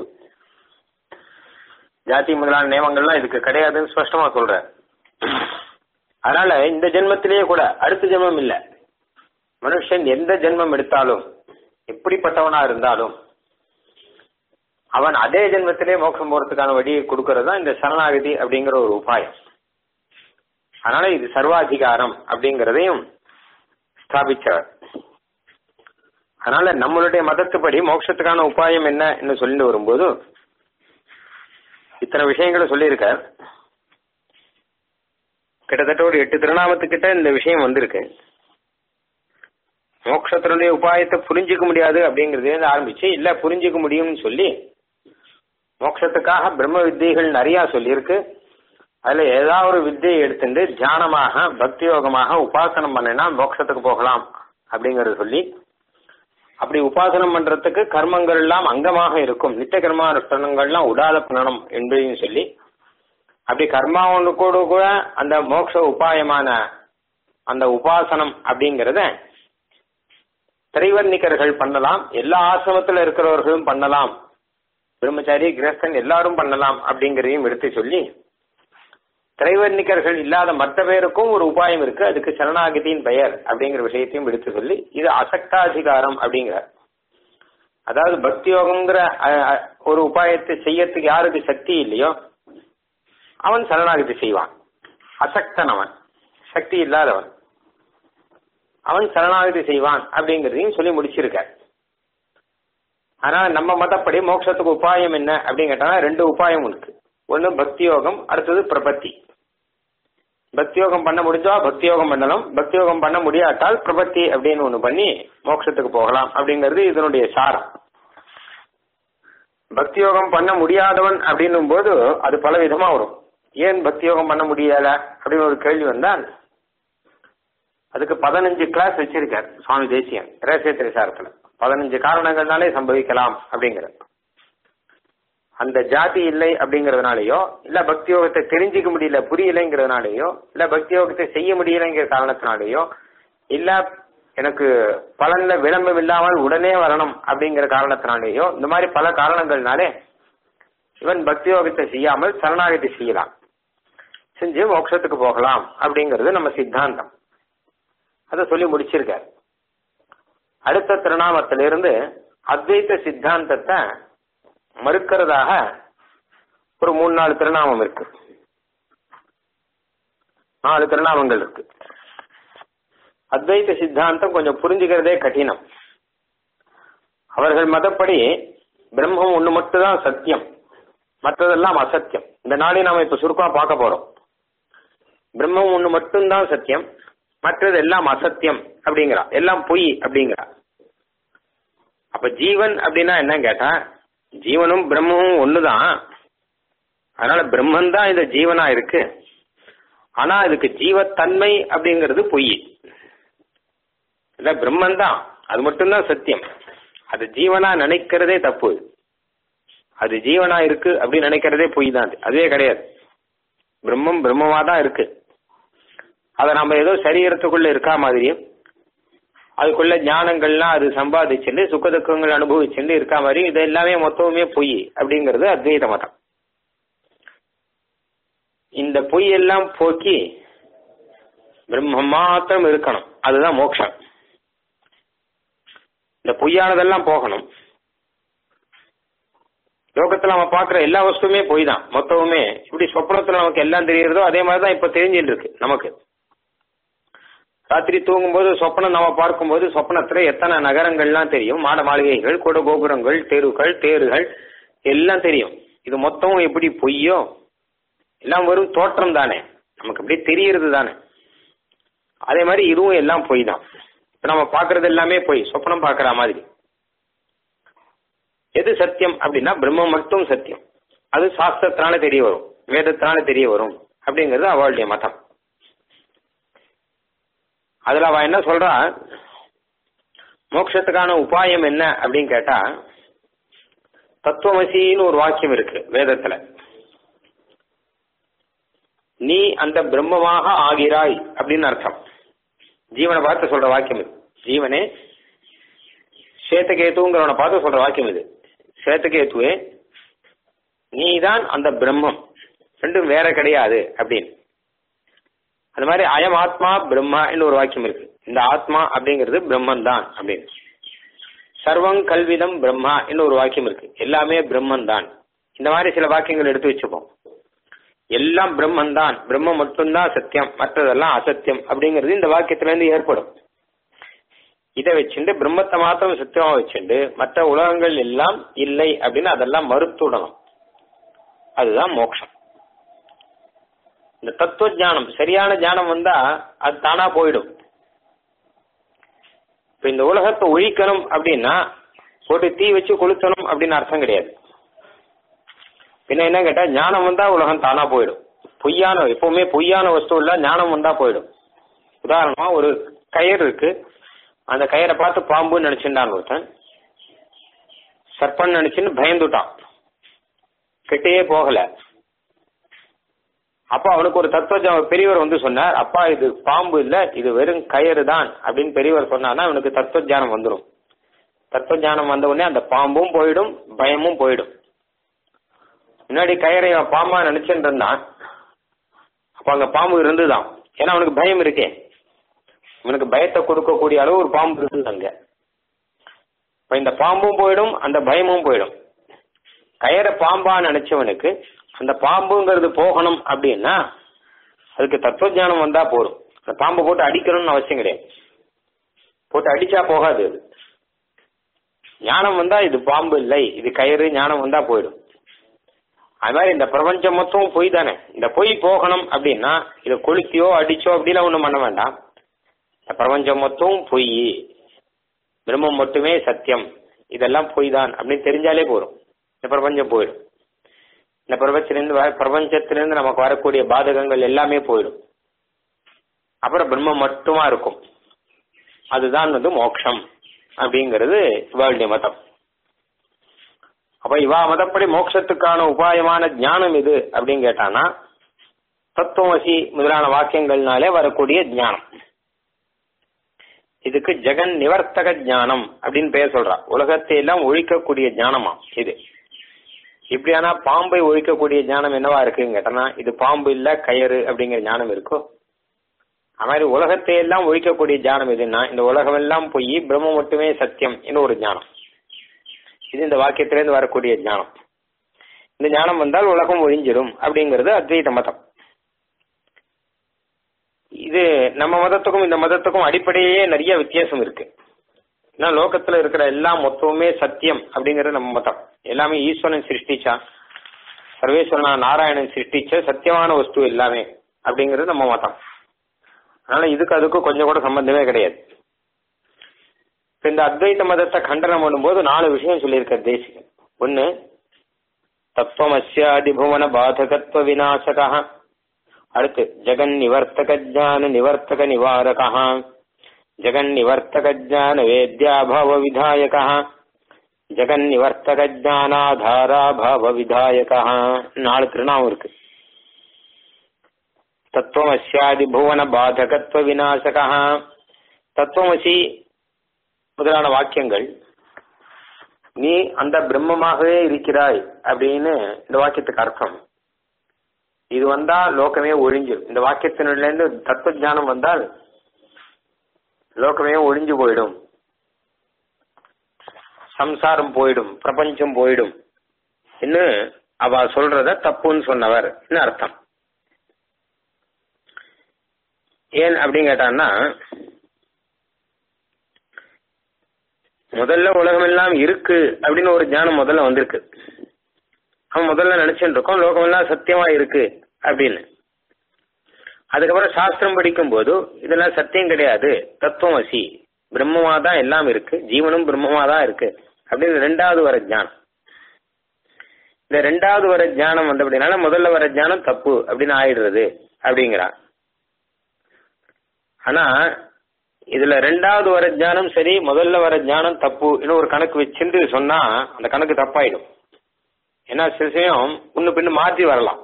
ஜாதி முதலான நியமங்கள்லாம் இதுக்கு கிடையாதுன்னு ஸ்பஷ்டமா சொல்ற அதனால இந்த ஜென்மத்திலேயே கூட அடுத்த ஜென்மம் இல்ல மனுஷன் எந்த ஜென்மம் எடுத்தாலும் எப்படிப்பட்டவனா இருந்தாலும் அவன் அதே ஜென்மத்திலே மோட்சம் போறதுக்கான வழியை கொடுக்கறது தான் இந்த சரணாகதி அப்படிங்கிற ஒரு உபாயம் அதனால இது சர்வாதிகாரம் அப்படிங்கிறதையும் ஸ்தாபிச்சார் அதனால நம்மளுடைய மதத்துப்படி மோட்சத்துக்கான உபாயம் என்ன சொல்லிட்டு வரும்போது இத்தனை விஷயங்களை சொல்லியிருக்கார் கிட்டத்தட்ட ஒரு எட்டு திருநாமத்துக்கிட்ட இந்த விஷயம் வந்திருக்கு மோட்சத்தினுடைய உபாயத்தை புரிஞ்சுக்க முடியாது அப்படிங்கறதுல ஆரம்பிச்சு இல்ல புரிஞ்சுக்க முடியும்னு சொல்லி மோட்சத்துக்காக பிரம்ம வித்தியைகள் நிறைய சொல்லியிருக்கு அதுல ஏதாவது ஒரு வித்தியை எடுத்துட்டு தியானமாக பக்தி யோகமாக உபாசனம் பண்ணினா மோட்சத்துக்கு போகலாம் அப்படிங்கறத சொல்லி அப்படி உபாசனம் பண்றதுக்கு கர்மங்கள் எல்லாம் அங்கமாக இருக்கும் நித்திய கர்மானுஷ்டனங்கள்லாம் உடாத பண்ணணும் என்பதையும் சொல்லி அப்படி கர்மா ஒன்று கூட கூட அந்த மோட்ச உபாயமான அந்த உபாசனம் அப்படிங்கறத திரைவர்ணிகர்கள் பண்ணலாம் எல்லா ஆசிரமத்தில் இருக்கிறவர்களும் பண்ணலாம் பிரம்மச்சாரி கிரஸ்தன் எல்லாரும் பண்ணலாம் அப்படிங்கறதையும் எடுத்து சொல்லி திரைவர்ணிகர்கள் இல்லாத மற்ற பேருக்கும் ஒரு உபாயம் இருக்கு அதுக்கு சரணாகதியின் பெயர் அப்படிங்கிற விஷயத்தையும் எடுத்து சொல்லி இது அசக்தாதிகாரம் அப்படிங்கிறார் அதாவது பக்தி யோகம்ங்கிற ஒரு உபாயத்தை செய்யறதுக்கு யாருக்கு சக்தி இல்லையோ அவன் சரணாகதி செய்வான் அசக்தன் அவன் சக்தி இல்லாதவன் அவன் சரணாகதி செய்வான் அப்படிங்கறதையும் சொல்லி முடிச்சிருக்கார் ஆனா நம்ம மதப்படி மோட்சத்துக்கு உபாயம் என்ன அப்படின்னு கேட்டா ரெண்டு உபாயம் இருக்கு ஒன்னு பக்தி யோகம் அடுத்தது பிரபத்தி பக்தி யோகம் பண்ண முடிஞ்சா பக்தி யோகம் பண்ணலாம் பக்தி யோகம் பண்ண முடியாட்டால் பிரபத்தி அப்படின்னு ஒண்ணு பண்ணி மோட்சத்துக்கு போகலாம் அப்படிங்கிறது இதனுடைய சாரம் பக்தி யோகம் பண்ண முடியாதவன் அப்படின்னும் போது அது பல விதமா வரும் ஏன் பக்தி யோகம் பண்ண முடியல அப்படின்னு ஒரு கேள்வி வந்தால் அதுக்கு பதினஞ்சு கிளாஸ் வச்சிருக்கார் சுவாமி தேசியன் ரகசிய சாரத்துல பதினஞ்சு காரணங்கள்னாலே சம்பவிக்கலாம் அப்படிங்கிறது அந்த ஜாதி இல்லை அப்படிங்கறதுனாலயோ இல்ல பக்தி யோகத்தை தெரிஞ்சுக்க முடியல புரியலைங்கிறதுனாலயோ இல்ல பக்தி யோகத்தை செய்ய முடியலைங்கிற காரணத்தினாலேயோ இல்ல எனக்கு பலன்ல விளம்பரம் இல்லாமல் உடனே வரணும் அப்படிங்கிற காரணத்தினாலேயோ இந்த மாதிரி பல காரணங்கள்னாலே இவன் பக்தி யோகத்தை செய்யாமல் சரணாகதி செய்யலாம் செஞ்சு மோட்சத்துக்கு போகலாம் அப்படிங்கிறது நம்ம சித்தாந்தம் அதை சொல்லி முடிச்சிருக்கார் அடுத்த திருநாமத்திலிருந்து அத்வைத்த சித்தாந்தத்தை மறுக்கிறதாக ஒரு மூணு நாலு திருநாமம் இருக்கு நாலு திருநாமங்கள் இருக்கு அத்வைத்த சித்தாந்தம் கொஞ்சம் புரிஞ்சுக்கிறதே கடினம் அவர்கள் மதப்படி பிரம்மம் ஒண்ணு மட்டும்தான் சத்தியம் மற்றதெல்லாம் அசத்தியம் இந்த நாளை நாம இப்ப சுருக்கமா பார்க்க போறோம் பிரம்மம் ஒண்ணு மட்டும்தான் சத்தியம் மற்றது எல்லாம் அசத்தியம் அப்படிங்கிறா எல்லாம் பொய் அப்படிங்கிறா அப்ப ஜீவன் அப்படின்னா என்ன கேட்டா ஜீவனும் பிரம்மமும் ஒண்ணுதான் அதனால பிரம்மன் தான் இந்த ஜீவனா இருக்கு ஆனா இதுக்கு ஜீவத்தன்மை அப்படிங்கிறது பொய் இல்ல பிரம்மன் தான் அது மட்டும்தான் சத்தியம் அது ஜீவனா நினைக்கிறதே தப்பு அது ஜீவனா இருக்கு அப்படின்னு நினைக்கிறதே பொய் தான் அது அதுவே கிடையாது பிரம்மம் பிரம்மமா தான் இருக்கு அதை நம்ம ஏதோ சரீரத்துக்குள்ள இருக்கா மாதிரியும் அதுக்குள்ள ஞானங்கள்லாம் அது சம்பாதிச்சுட்டு சுக துக்கங்கள் அனுபவிச்சுட்டு இருக்கா மாதிரி இது எல்லாமே மொத்தமுமே பொய் அப்படிங்கிறது அத்வைத மதம் இந்த பொய் எல்லாம் போக்கி பிரம்மம் மாத்திரம் இருக்கணும் அதுதான் மோட்சம் இந்த பொய்யானதெல்லாம் போகணும் லோகத்துல நம்ம பாக்குற எல்லா வஸ்துவுமே பொய் தான் மொத்தமுமே இப்படி சொப்னத்துல நமக்கு எல்லாம் தெரியறதோ அதே மாதிரிதான் இப்ப தெரிஞ்சுட்டு இருக்கு நமக்கு ராத்திரி தூங்கும்போது சொப்னம் நம்ம பார்க்கும்போது சொப்னத்துல எத்தனை நகரங்கள்லாம் தெரியும் மாட மாளிகைகள் கூட கோபுரங்கள் தெருக்கள் தேருகள் எல்லாம் தெரியும் இது மொத்தமும் எப்படி பொய்யோ எல்லாம் வெறும் தோற்றம் தானே நமக்கு அப்படியே தெரியறது தானே அதே மாதிரி இதுவும் எல்லாம் பொய் தான் இப்ப நம்ம பாக்குறது எல்லாமே பொய் சொப்னம் பாக்குற மாதிரி எது சத்தியம் அப்படின்னா பிரம்மம் மட்டும் சத்தியம் அது சாஸ்திரத்தினால தெரிய வரும் வேதத்தினால தெரிய வரும் அப்படிங்கிறது அவளுடைய மதம் அதுல அவ என்ன சொல்றா மோட்சத்துக்கான உபாயம் என்ன அப்படின்னு கேட்டா தத்துவமசின்னு ஒரு வாக்கியம் இருக்கு வேதத்துல நீ அந்த பிரம்மமாக ஆகிறாய் அப்படின்னு அர்த்தம் ஜீவனை பார்த்து சொல்ற வாக்கியம் இது ஜீவனே சேத்தகேத்துங்கிறவனை பார்த்து சொல்ற வாக்கியம் இது சேத்தகேத்துவே நீதான் அந்த பிரம்மம் ரெண்டும் வேற கிடையாது அப்படின்னு அது மாதிரி அயம் ஆத்மா பிரம்மா ஒரு வாக்கியம் இருக்கு இந்த ஆத்மா அப்படிங்கிறது பிரம்மன் தான் அப்படின்னு சர்வம் கல்விதம் பிரம்மா ஒரு வாக்கியம் இருக்கு எல்லாமே பிரம்மன் தான் இந்த மாதிரி சில வாக்கியங்கள் எடுத்து வச்சுப்போம் எல்லாம் பிரம்மன் தான் பிரம்மம் மட்டும்தான் சத்தியம் மற்றதெல்லாம் அசத்தியம் அப்படிங்கிறது இந்த வாக்கியத்துல இருந்து ஏற்படும் இதை வச்சுட்டு பிரம்மத்தை மாத்திரம் சத்தியமா வச்சுட்டு மற்ற உலகங்கள் எல்லாம் இல்லை அப்படின்னு அதெல்லாம் மறுத்துடணும் அதுதான் மோட்சம் இந்த தத்துவ ஞானம் சரியான ஞானம் வந்தா அது தானா போயிடும் இப்ப இந்த உலகத்தை ஒழிக்கணும் அப்படின்னா போட்டு தீ வச்சு கொளுத்தணும் அப்படின்னு அர்த்தம் கிடையாது பின்ன என்ன கேட்டா ஞானம் வந்தா உலகம் தானா போயிடும் பொய்யான எப்பவுமே பொய்யான வஸ்து இல்ல ஞானம் வந்தா போயிடும் உதாரணமா ஒரு கயிறு இருக்கு அந்த கயிறை பார்த்து பாம்புன்னு நினைச்சுட்டான் ஒருத்தன் சர்ப்பன் நினைச்சுன்னு பயந்துட்டான் கிட்டேயே போகல அப்போ அவனுக்கு ஒரு தத்துவ பெரியவர் வந்து சொன்னார் அப்பா இது பாம்பு இல்ல இது வெறும் கயிறு தான் அப்படின்னு பெரியவர் சொன்னார்னா அவனுக்கு தத்துவ ஜானம் வந்துடும் தத்துவ ஜானம் வந்த உடனே அந்த பாம்பும் போயிடும் பயமும் போயிடும் முன்னாடி கயிறை அவன் பாம்பா நினைச்சுட்டு இருந்தான் அப்ப அங்க பாம்பு இருந்துதான் ஏன்னா அவனுக்கு பயம் இருக்கே இவனுக்கு பயத்தை கொடுக்கக்கூடிய அளவு ஒரு பாம்பு இருந்தது அங்க இப்ப இந்த பாம்பும் போயிடும் அந்த பயமும் போயிடும் கயிறை பாம்பா நினைச்சவனுக்கு அந்த பாம்புங்கிறது போகணும் அப்படின்னா அதுக்கு தத்துவ ஞானம் வந்தா போதும் அந்த பாம்பை போட்டு அடிக்கணும்னு அவசியம் கிடையாது போட்டு அடிச்சா போகாது அது ஞானம் வந்தா இது பாம்பு இல்லை இது கயிறு ஞானம் வந்தா போயிடும் அது மாதிரி இந்த பிரபஞ்சம் மொத்தம் பொய் தானே இந்த பொய் போகணும் அப்படின்னா இதை கொளுத்தியோ அடிச்சோ அப்படிலாம் ஒன்றும் பண்ண வேண்டாம் இந்த பிரபஞ்சம் மொத்தம் பொய் பிரம்மம் மட்டுமே சத்தியம் இதெல்லாம் பொய் தான் அப்படின்னு தெரிஞ்சாலே போதும் இந்த பிரபஞ்சம் போயிடும் இந்த பிரபஞ்சத்திலிருந்து வர பிரபஞ்சத்திலிருந்து நமக்கு வரக்கூடிய பாதகங்கள் எல்லாமே போயிடும் அப்புறம் பிரம்மம் மட்டுமா இருக்கும் அதுதான் வந்து மோட்சம் அப்படிங்கிறது இவாளுடைய மதம் அப்ப இவா மதப்படி மோட்சத்துக்கான உபாயமான ஞானம் எது அப்படின்னு கேட்டானா தத்துவமசி முதலான வாக்கியங்கள்னாலே வரக்கூடிய ஞானம் இதுக்கு ஜெகன் நிவர்த்தக ஞானம் அப்படின்னு பெயர் சொல்றா உலகத்தை எல்லாம் ஒழிக்கக்கூடிய ஞானமா இது இப்படியானா பாம்பை ஒழிக்கக்கூடிய ஞானம் என்னவா இருக்குன்னு கேட்டனா இது பாம்பு இல்ல கயறு அப்படிங்கிற ஞானம் இருக்கோ அது மாதிரி உலகத்தை எல்லாம் ஒழிக்கக்கூடிய ஞானம் எதுன்னா இந்த உலகம் எல்லாம் போய் பிரம்மம் மட்டுமே சத்தியம் இன்னும் ஒரு ஞானம் இது இந்த வாக்கியத்திலிருந்து வரக்கூடிய ஞானம் இந்த ஞானம் வந்தால் உலகம் ஒழிஞ்சிடும் அப்படிங்கிறது அத்வைத மதம் இது நம்ம மதத்துக்கும் இந்த மதத்துக்கும் அடிப்படையே நிறைய வித்தியாசம் இருக்கு ஏன்னா லோகத்துல இருக்கிற எல்லா மொத்தமுமே சத்தியம் அப்படிங்கிறது நம்ம மதம் எல்லாமே ஈஸ்வரன் சிருஷ்டிச்சா சர்வேஸ்வரனா நாராயணன் சிருஷ்டிச்ச சத்தியமான வஸ்து எல்லாமே அப்படிங்கிறது நம்ம மதம் அதனால இதுக்கு அதுக்கும் கொஞ்சம் கூட சம்பந்தமே கிடையாது இப்ப இந்த அத்வைத மதத்தை கண்டனம் பண்ணும்போது நாலு விஷயம் சொல்லியிருக்க தேசிகன் ஒன்னு தத்துவமஸ்யாதிபுவன பாதகத்துவ விநாசகா அடுத்து ஜெகன் நிவர்த்தக ஜான நிவர்த்தக நிவாரகா ஜெகன் நிவர்த்தக ஜான வேத்யாபாவ விதாயகா ஜெகன் நிவர்த்தக ஜானாதாராபாவ விதாயகா நாலு திருநாமம் இருக்கு தத்துவமஸ்யாதி புவன பாதகத்துவ விநாசகா தத்துவமசி முதலான வாக்கியங்கள் நீ அந்த பிரம்மமாகவே இருக்கிறாய் அப்படின்னு இந்த வாக்கியத்துக்கு அர்த்தம் இது வந்தா லோகமே ஒழிஞ்சிடும் இந்த வாக்கியத்தினுள்ள இருந்து தத்துவ ஞானம் வந்தால் லோகமே ஒழிஞ்சு போயிடும் சம்சாரம் போயிடும் பிரபஞ்சம் போயிடும் என்று அவ சொல்றத தப்புன்னு சொன்னவர் அர்த்தம் ஏன் அப்படின்னு கேட்டான்னா முதல்ல உலகம் எல்லாம் இருக்கு அப்படின்னு ஒரு ஞானம் முதல்ல வந்திருக்கு அவன் முதல்ல நினைச்சுட்டு இருக்கோம் லோகம் எல்லாம் சத்தியமா இருக்கு அப்படின்னு அதுக்கப்புறம் சாஸ்திரம் படிக்கும் போது இதெல்லாம் சத்தியம் கிடையாது தத்துவமசி பிரம்மமா தான் எல்லாம் இருக்கு ஜீவனும் பிரம்மமா தான் இருக்கு அப்படின்னு ரெண்டாவது வர ஞானம் இந்த ரெண்டாவது வர ஞானம் வந்து அப்படின்னால முதல்ல வர ஞானம் தப்பு அப்படின்னு ஆயிடுறது அப்படிங்கிறான் ஆனா இதுல ரெண்டாவது வர ஞானம் சரி முதல்ல வர ஞானம் தப்பு இன்னும் ஒரு கணக்கு வச்சுட்டு சொன்னா அந்த கணக்கு தப்பாயிடும் ஏன்னா சில சமயம் முன்ன பின்னு மாற்றி வரலாம்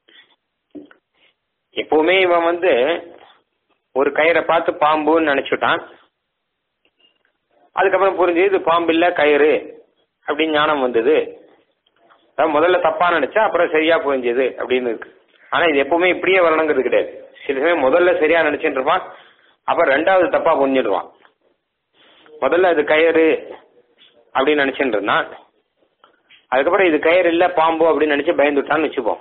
எப்பவுமே இவன் வந்து ஒரு கயிறை பார்த்து பாம்புன்னு நினைச்சுட்டான் அதுக்கப்புறம் புரிஞ்சு இது பாம்பு இல்ல கயிறு அப்படின்னு ஞானம் வந்தது அதாவது முதல்ல தப்பா நினைச்சா அப்புறம் சரியா புரிஞ்சது அப்படின்னு இருக்கு ஆனா இது எப்பவுமே இப்படியே வரணுங்கிறது கிடையாது சில சமயம் முதல்ல சரியா நினைச்சிட்டு இருப்பான் அப்புறம் ரெண்டாவது தப்பா புரிஞ்சிடுவான் முதல்ல இது கயிறு அப்படின்னு நினைச்சிட்டு இருந்தான் அதுக்கப்புறம் இது கயிறு இல்ல பாம்பு அப்படின்னு நினைச்சு பயந்துட்டான்னு வச்சுப்போம்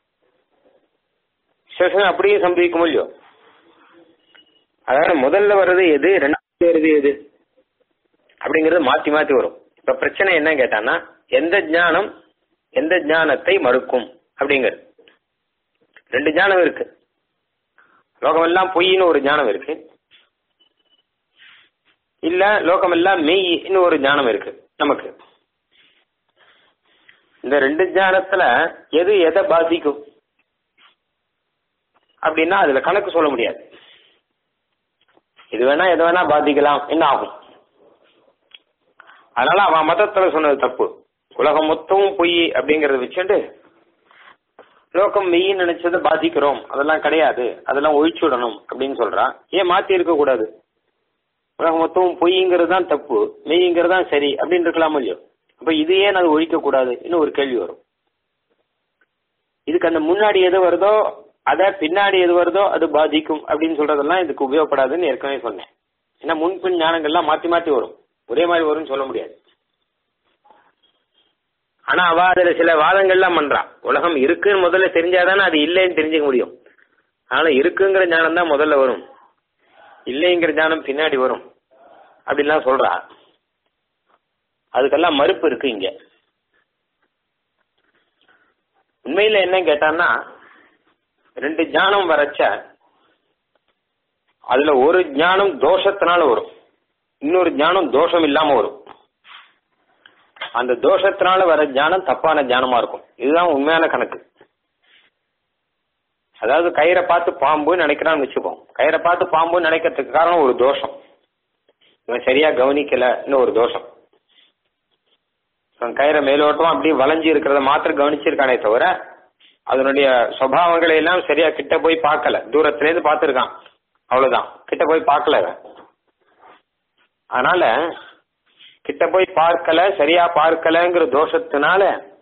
சில சமயம் அப்படியே சம்பவிக்கும் இல்லையோ அதாவது முதல்ல வர்றது எது ரெண்டாவது வருது எது அப்படிங்கறது மாத்தி மாத்தி வரும் இப்ப பிரச்சனை என்ன கேட்டான்னா எந்த ஞானம் எந்த ஞானத்தை மறுக்கும் அப்படிங்கிறது ரெண்டு ஞானம் இருக்கு லோகமெல்லாம் பொய்ன்னு ஒரு ஞானம் இருக்கு இல்ல லோகமெல்லாம் மெய்ன்னு ஒரு ஞானம் இருக்கு நமக்கு இந்த ரெண்டு ஞானத்துல எது எதை பாதிக்கும் அப்படின்னா அதுல கணக்கு சொல்ல முடியாது இது வேணா எது வேணா பாதிக்கலாம் என்ன ஆகும் அதனால அவன் மதத்துல சொன்னது தப்பு உலகம் மொத்தமும் பொய் அப்படிங்கறத வச்சுட்டு லோகம் மெய்ன்னு நினைச்சதை பாதிக்கிறோம் அதெல்லாம் கிடையாது அதெல்லாம் ஒழிச்சுடணும் அப்படின்னு சொல்றான் ஏன் மாத்தி இருக்க கூடாது உலகம் மொத்தமும் பொய்ங்கிறது தான் தப்பு மெய்ங்கிறது தான் சரி அப்படின்னு இருக்கலாம் இல்லையோ அப்ப இது ஏன் அது ஒழிக்க கூடாது இன்னும் ஒரு கேள்வி வரும் இதுக்கு அந்த முன்னாடி எது வருதோ அத பின்னாடி எது வருதோ அது பாதிக்கும் அப்படின்னு சொல்றதெல்லாம் இதுக்கு உபயோகப்படாதுன்னு ஏற்கனவே சொன்னேன் ஏன்னா முன்பின் ஞானங்கள்லாம் மாத்தி மாத்தி வரும் ஒரே மாதிரி வரும்னு சொல்ல முடியாது ஆனா அவ அதுல சில வாதங்கள்லாம் பண்றான் உலகம் இருக்குன்னு முதல்ல தெரிஞ்சாதானே அது இல்லைன்னு தெரிஞ்சுக்க முடியும் அதனால இருக்குங்கிற ஞானம் தான் முதல்ல வரும் இல்லைங்கிற ஞானம் பின்னாடி வரும் அப்படின்லாம் சொல்றா அதுக்கெல்லாம் மறுப்பு இருக்கு இங்க உண்மையில என்ன கேட்டான்னா ரெண்டு ஞானம் வரச்ச அதுல ஒரு ஞானம் தோஷத்தினால வரும் இன்னொரு ஞானம் தோஷம் இல்லாம வரும் அந்த தோஷத்தினால வர ஞானம் தப்பான ஞானமா இருக்கும் இதுதான் உண்மையான கணக்கு அதாவது கயிறை பார்த்து பாம்புன்னு நினைக்கிறான்னு வச்சுப்போம் கயிறை பார்த்து பாம்புன்னு நினைக்கிறதுக்கு காரணம் ஒரு தோஷம் இவன் சரியா கவனிக்கலன்னு ஒரு தோஷம் இவன் கயிறை மேலோட்டமா அப்படி வளைஞ்சு இருக்கிறத மாத்திரம் கவனிச்சிருக்கானே தவிர அதனுடைய சுவாவங்களை எல்லாம் சரியா கிட்ட போய் பார்க்கல தூரத்துல இருந்து பார்த்திருக்கான் அவ்வளவுதான் கிட்ட போய் பார்க்கல இவன் அதனால கிட்ட போய் பார்க்கல சரியா பார்க்கலங்கிற தோஷத்தினால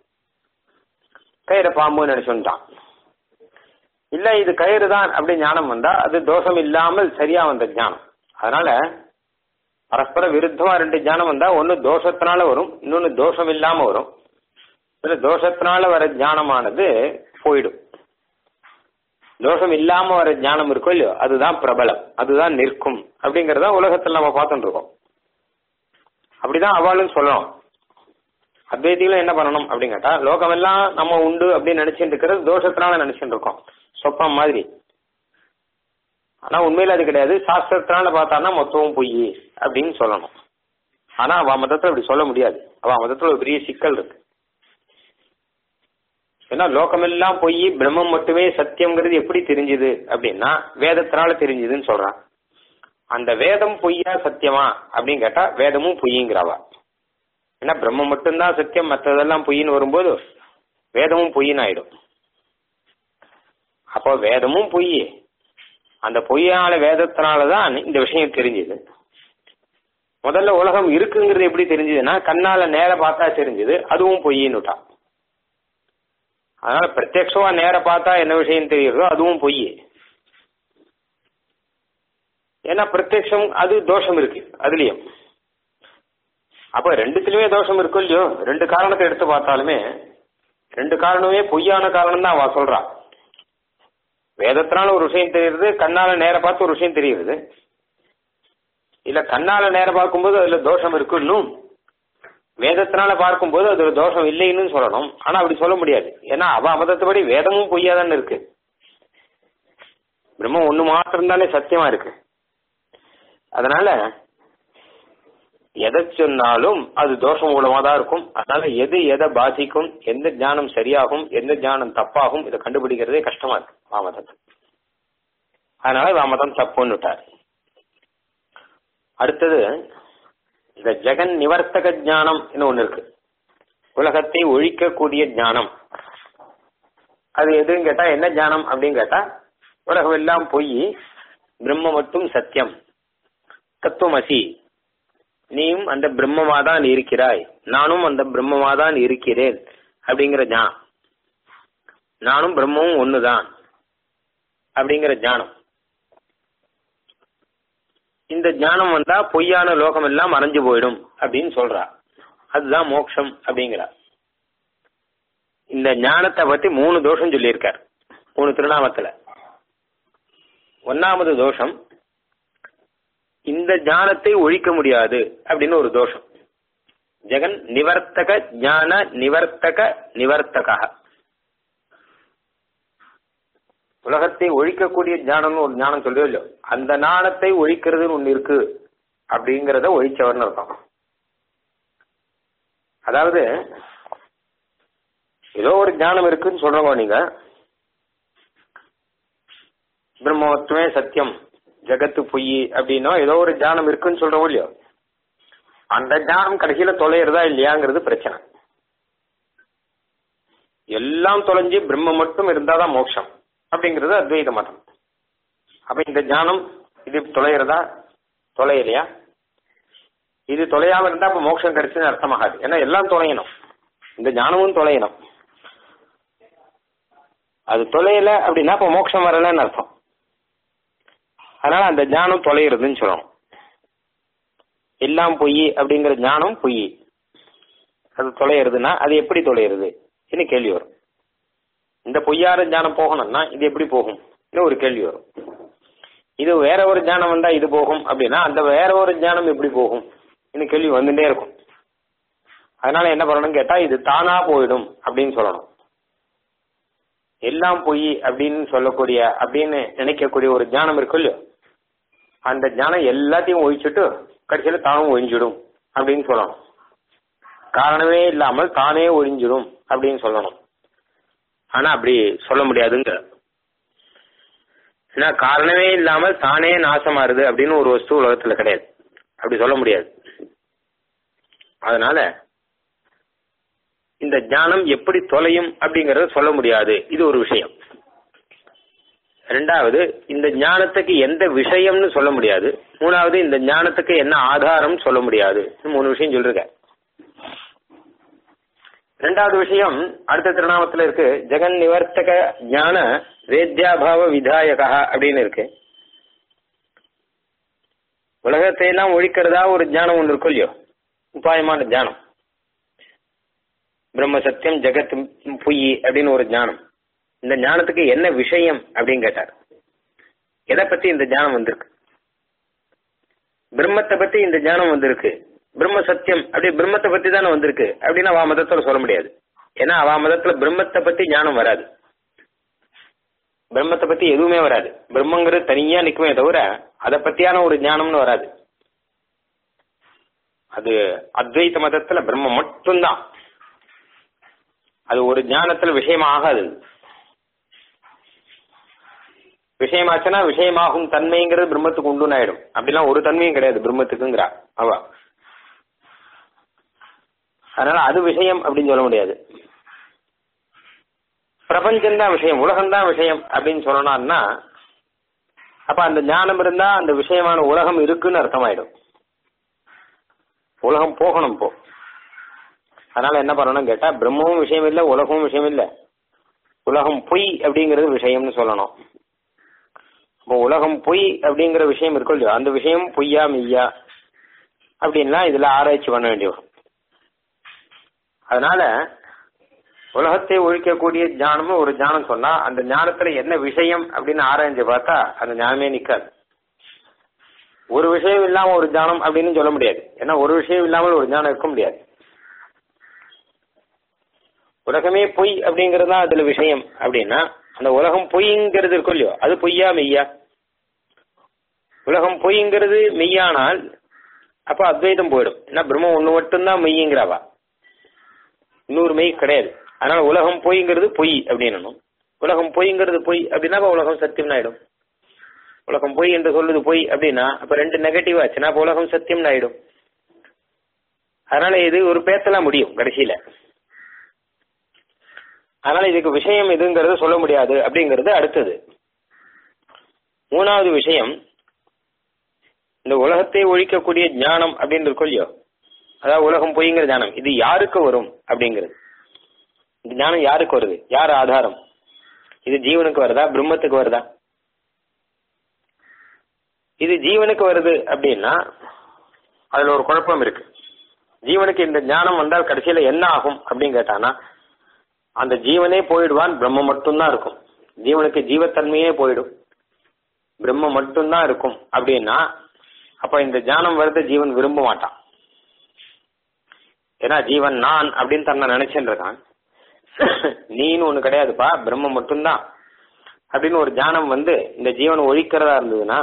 கயிறை பாம்புன்னு நினைச்சுட்டான் இல்ல இது கயிறு தான் அப்படி ஞானம் வந்தா அது தோஷம் இல்லாமல் சரியா வந்த ஞானம் அதனால பரஸ்பர விருத்தமா ரெண்டு ஞானம் வந்தா ஒன்னு தோஷத்தினால வரும் இன்னொன்னு தோஷம் இல்லாம வரும் இதுல தோஷத்தினால வர ஞானமானது போயிடும் தோஷம் இல்லாம வர ஞானம் இருக்கோ இல்லையோ அதுதான் பிரபலம் அதுதான் நிற்கும் அப்படிங்கறத உலகத்துல நம்ம பார்த்துட்டு இருக்கோம் அப்படிதான் அவளும் சொல்லணும் அத்வைத்திகளும் என்ன பண்ணணும் அப்படின்னு கேட்டா லோகமெல்லாம் நம்ம உண்டு அப்படின்னு நினைச்சிட்டு இருக்கிறது தோஷத்தினால நினைச்சிட்டு இருக்கோம் சொப்பம் மாதிரி ஆனா உண்மையில அது கிடையாது சாஸ்திரத்தினால பார்த்தான்னா மொத்தமும் பொய் அப்படின்னு சொல்லணும் ஆனா அவ மதத்துல அப்படி சொல்ல முடியாது அவ மதத்துல ஒரு பெரிய சிக்கல் இருக்கு ஏன்னா லோகமெல்லாம் பொய் பிரம்மம் மட்டுமே சத்தியம்ங்கிறது எப்படி தெரிஞ்சுது அப்படின்னா வேதத்தினால தெரிஞ்சுதுன்னு சொல்றான் அந்த வேதம் பொய்யா சத்தியமா அப்படின்னு கேட்டா வேதமும் பொய்ங்கிறவா ஏன்னா பிரம்மம் மட்டும்தான் சத்தியம் மற்றதெல்லாம் பொய்ன்னு வரும்போது வேதமும் பொய்ன்னு ஆயிடும் அப்போ வேதமும் பொய் அந்த பொய்யான வேதத்தினாலதான் இந்த விஷயம் தெரிஞ்சுது முதல்ல உலகம் இருக்குங்கிறது எப்படி தெரிஞ்சதுன்னா கண்ணால நேர பார்த்தா தெரிஞ்சது அதுவும் பொய்ன்னுட்டான் அதனால பிரத்யட்சமா நேர பார்த்தா என்ன விஷயம் தெரியுறதோ அதுவும் பொய் ஏன்னா பிரத்யட்சம் அது தோஷம் இருக்கு அதுலயும் அப்ப ரெண்டுத்திலுமே தோஷம் இருக்கும் இல்லையோ ரெண்டு காரணத்தை எடுத்து பார்த்தாலுமே ரெண்டு காரணமே பொய்யான காரணம் தான் அவ சொல்றா வேதத்தினால ஒரு விஷயம் தெரியுது கண்ணால நேர பார்த்து ஒரு விஷயம் தெரியுது இல்ல கண்ணால நேர பார்க்கும்போது அதுல தோஷம் இருக்குன்னும் வேதத்தினால பார்க்கும்போது அதுல தோஷம் இல்லைன்னு சொல்லணும் ஆனா அப்படி சொல்ல முடியாது ஏன்னா அவ மதத்துப்படி வேதமும் பொய்யாதானே இருக்கு பிரம்மம் ஒண்ணு மாத்திரம் தானே சத்தியமா இருக்கு அதனால எதை சொன்னாலும் அது தோஷம் மூலமா தான் இருக்கும் அதனால எது எதை பாதிக்கும் எந்த ஞானம் சரியாகும் எந்த ஞானம் தப்பாகும் இதை கண்டுபிடிக்கிறதே கஷ்டமா இருக்கு வாமதம் அதனால வாமதம் தப்புன்னுட்டார் அடுத்தது இந்த ஜெகன் நிவர்த்தக ஞானம் ஒண்ணு இருக்கு உலகத்தை ஒழிக்கக்கூடிய ஞானம் அது எதுன்னு கேட்டா என்ன ஞானம் அப்படின்னு கேட்டா உலகம் எல்லாம் பொய் பிரம்ம மட்டும் சத்தியம் தத்துவமசி நீயும் அந்த பிரம்மமாதான் இருக்கிறாய் நானும் அந்த பிரம்மமாதான் இருக்கிறேன் அப்படிங்கிற ஞானம் நானும் பிரம்மமும் ஒண்ணுதான் அப்படிங்கிற ஞானம் இந்த ஞானம் வந்தா பொய்யான லோகம் எல்லாம் மறைஞ்சு போயிடும் அப்படின்னு சொல்றா அதுதான் மோட்சம் அப்படிங்கிறா இந்த ஞானத்தை பத்தி மூணு தோஷம் சொல்லியிருக்கார் மூணு திருநாமத்துல ஒன்னாமது தோஷம் இந்த ஞானத்தை ஒழிக்க முடியாது அப்படின்னு ஒரு தோஷம் ஜெகன் நிவர்த்தக ஞான நிவர்த்தக நிவர்த்தக உலகத்தை ஒழிக்கக்கூடிய ஞானம்னு ஒரு ஞானம் சொல்லுவோம் இல்லையோ அந்த ஞானத்தை ஒழிக்கிறதுன்னு ஒண்ணு இருக்கு அப்படிங்கறத ஒழிச்சவர்னு அர்த்தம் அதாவது ஏதோ ஒரு ஞானம் இருக்குன்னு சொல்றவங்க நீங்க பிரம்மத்துவமே சத்தியம் ஜெகத்து பொய் அப்படின்னா ஏதோ ஒரு ஞானம் இருக்குன்னு சொல்றோம் இல்லையோ அந்த ஞானம் கடைசியில தொலைகிறதா இல்லையாங்கிறது பிரச்சனை எல்லாம் தொலைஞ்சு பிரம்ம மட்டும் இருந்தாதான் மோட்சம் அப்படிங்கிறது அத்வைத மதம் அப்ப இந்த ஞானம் இது தொலைகிறதா தொலையலையா இது தொலையாம இருந்தா அப்ப மோட்சம் கிடைச்சுன்னு அர்த்தமாகாது ஏன்னா எல்லாம் தொலையணும் இந்த ஞானமும் தொலையணும் அது தொலையல அப்படின்னா அப்ப மோட்சம் வரலன்னு அர்த்தம் அதனால அந்த ஞானம் தொலைகிறதுன்னு சொல்லணும் எல்லாம் பொய் அப்படிங்கிற ஞானம் பொய் அது தொலைகிறதுனா அது எப்படி தொலைகிறது இன்னும் கேள்வி வரும் இந்த பொய்யார ஞானம் போகணும்னா இது எப்படி போகும் இன்னும் ஒரு கேள்வி வரும் இது வேற ஒரு ஞானம் வந்தா இது போகும் அப்படின்னா அந்த வேற ஒரு ஞானம் எப்படி போகும் இன்னும் கேள்வி வந்துட்டே இருக்கும் அதனால என்ன பண்ணணும் கேட்டா இது தானா போயிடும் அப்படின்னு சொல்லணும் எல்லாம் பொய் அப்படின்னு சொல்லக்கூடிய அப்படின்னு நினைக்கக்கூடிய ஒரு ஞானம் இருக்கும் இல்லையோ அந்த ஞானம் எல்லாத்தையும் ஒழிச்சுட்டு கடைசியில தானும் ஒழிஞ்சிடும் அப்படின்னு சொல்லணும் காரணமே இல்லாமல் தானே ஒழிஞ்சிடும் அப்படின்னு சொல்லணும் ஆனா அப்படி சொல்ல முடியாதுங்க ஏன்னா காரணமே இல்லாமல் தானே நாசமாறுது அப்படின்னு ஒரு வஸ்து உலகத்துல கிடையாது அப்படி சொல்ல முடியாது அதனால இந்த ஞானம் எப்படி தொலையும் அப்படிங்கறத சொல்ல முடியாது இது ஒரு விஷயம் ரெண்டாவது இந்த ஞானத்துக்கு எந்த விஷயம்னு சொல்ல முடியாது மூணாவது இந்த ஞானத்துக்கு என்ன ஆதாரம் சொல்ல முடியாது மூணு விஷயம் சொல்லிருக்க ரெண்டாவது விஷயம் அடுத்த திருநாமத்துல இருக்கு ஜெகன் நிவர்த்தக ஞான வேத்யாபாவ விதாயகா அப்படின்னு இருக்கு உலகத்தை எல்லாம் ஒழிக்கிறதா ஒரு ஞானம் ஒன்று இருக்கும் இல்லையோ உபாயமான ஞானம் பிரம்ம சத்தியம் ஜெகத் பொய் அப்படின்னு ஒரு ஞானம் இந்த ஞானத்துக்கு என்ன விஷயம் அப்படின்னு கேட்டார் எதை பத்தி இந்த ஞானம் வந்திருக்கு பிரம்மத்தை பத்தி இந்த ஞானம் வந்திருக்கு பிரம்ம சத்தியம் அப்படி பிரம்மத்தை பத்தி தானே வந்திருக்கு அப்படின்னு அவ மதத்துல சொல்ல முடியாது ஏன்னா அவ மதத்துல பிரம்மத்தை பத்தி ஞானம் வராது பிரம்மத்தை பத்தி எதுவுமே வராது பிரம்மங்கிறது தனியா நிக்குமே தவிர அதை பத்தியான ஒரு ஞானம்னு வராது அது அத்வைத மதத்துல பிரம்மம் மட்டும்தான் அது ஒரு ஞானத்துல விஷயமா ஆகாது விஷயமாச்சுன்னா விஷயமாகும் தன்மைங்கிறது பிரம்மத்துக்கு உண்டுன்னு ஆயிடும் அப்படிலாம் ஒரு தன்மையும் கிடையாது பிரம்மத்துக்குங்கிறா அவ அதனால அது விஷயம் அப்படின்னு சொல்ல முடியாது பிரபஞ்சம்தான் விஷயம் உலகம்தான் விஷயம் அப்படின்னு சொல்லணும்னா அப்ப அந்த ஞானம் இருந்தா அந்த விஷயமான உலகம் இருக்குன்னு அர்த்தமாயிடும் உலகம் போகணும் இப்போ அதனால என்ன பண்ணணும் கேட்டா பிரம்மமும் விஷயம் இல்லை உலகமும் விஷயம் இல்லை உலகம் பொய் அப்படிங்கிறது விஷயம்னு சொல்லணும் இப்போ உலகம் பொய் அப்படிங்கிற விஷயம் இருக்கும் இல்லையோ அந்த விஷயம் பொய்யா மெய்யா அப்படின்லாம் இதுல ஆராய்ச்சி பண்ண வேண்டி வரும் அதனால உலகத்தை ஒழிக்கக்கூடிய ஞானமும் ஒரு ஞானம் சொன்னா அந்த ஞானத்துல என்ன விஷயம் அப்படின்னு ஆராய்ஞ்சு பார்த்தா அந்த ஞானமே நிக்காது ஒரு விஷயம் இல்லாம ஒரு ஞானம் அப்படின்னு சொல்ல முடியாது ஏன்னா ஒரு விஷயம் இல்லாமல் ஒரு ஞானம் இருக்க முடியாது உலகமே பொய் அப்படிங்கிறது தான் அதுல விஷயம் அப்படின்னா அந்த உலகம் பொய்ங்கிறது இருக்கும் இல்லையோ அது பொய்யா மெய்யா உலகம் பொய்ங்கிறது மெய்யானால் அப்ப அத்வைதம் போயிடும் ஏன்னா பிரம்மம் ஒண்ணு மட்டும்தான் மெய்யுங்கிறவா இன்னொரு மெய் கிடையாது அதனால உலகம் பொய்ங்கிறது பொய் அப்படின்னணும் உலகம் பொய்ங்கிறது பொய் அப்படின்னா அப்ப உலகம் சத்தியம் ஆயிடும் உலகம் பொய் என்று சொல்லுது பொய் அப்படின்னா அப்ப ரெண்டு நெகட்டிவ் ஆச்சுன்னா அப்ப உலகம் சத்தியம் ஆயிடும் அதனால இது ஒரு பேத்தலாம் முடியும் கடைசியில அதனால இதுக்கு விஷயம் எதுங்கிறது சொல்ல முடியாது அப்படிங்கிறது அடுத்தது மூணாவது விஷயம் இந்த உலகத்தை ஒழிக்கக்கூடிய ஞானம் அப்படின்னு இருக்கும் இல்லையோ அதாவது உலகம் பொய்ங்கிற ஞானம் இது யாருக்கு வரும் அப்படிங்கிறது இந்த ஞானம் யாருக்கு வருது யார் ஆதாரம் இது ஜீவனுக்கு வருதா பிரம்மத்துக்கு வருதா இது ஜீவனுக்கு வருது அப்படின்னா அதுல ஒரு குழப்பம் இருக்கு ஜீவனுக்கு இந்த ஞானம் வந்தால் கடைசியில என்ன ஆகும் அப்படின்னு கேட்டானா அந்த ஜீவனே போயிடுவான் பிரம்மம் மட்டும்தான் இருக்கும் ஜீவனுக்கு ஜீவத்தன்மையே போயிடும் பிரம்மம் மட்டும்தான் இருக்கும் அப்படின்னா அப்ப இந்த ஞானம் வருது ஜீவன் விரும்ப மாட்டான் ஏன்னா ஜீவன் நான் அப்படின்னு தன்னை நினைச்சுட்டு இருக்கான் நீன்னு ஒண்ணு கிடையாதுப்பா பிரம்மம் மட்டும்தான் அப்படின்னு ஒரு ஞானம் வந்து இந்த ஜீவன் ஒழிக்கிறதா இருந்ததுன்னா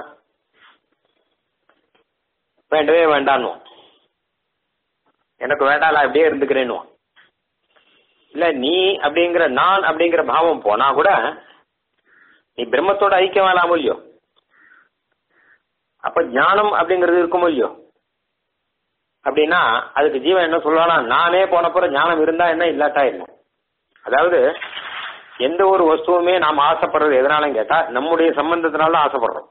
வேண்டவே வேண்டான்னுவான் எனக்கு வேண்டாம் அப்படியே இருந்துக்கிறேன்னுவான் இல்ல நீ அப்படிங்கிற நான் அப்படிங்கிற பாவம் போனா கூட நீ பிரம்மத்தோட ஐக்கியம் வேலாமோ இல்லையோ அப்ப ஞானம் அப்படிங்கிறது இருக்குமோ இல்லையோ அப்படின்னா அதுக்கு ஜீவன் என்ன சொல்லுவானா நானே போனப்புறம் ஞானம் இருந்தா என்ன இல்லாட்டா என்ன அதாவது எந்த ஒரு வஸ்துவுமே நாம் ஆசைப்படுறது எதனாலும் கேட்டா நம்முடைய சம்பந்தத்தினால ஆசைப்படுறோம்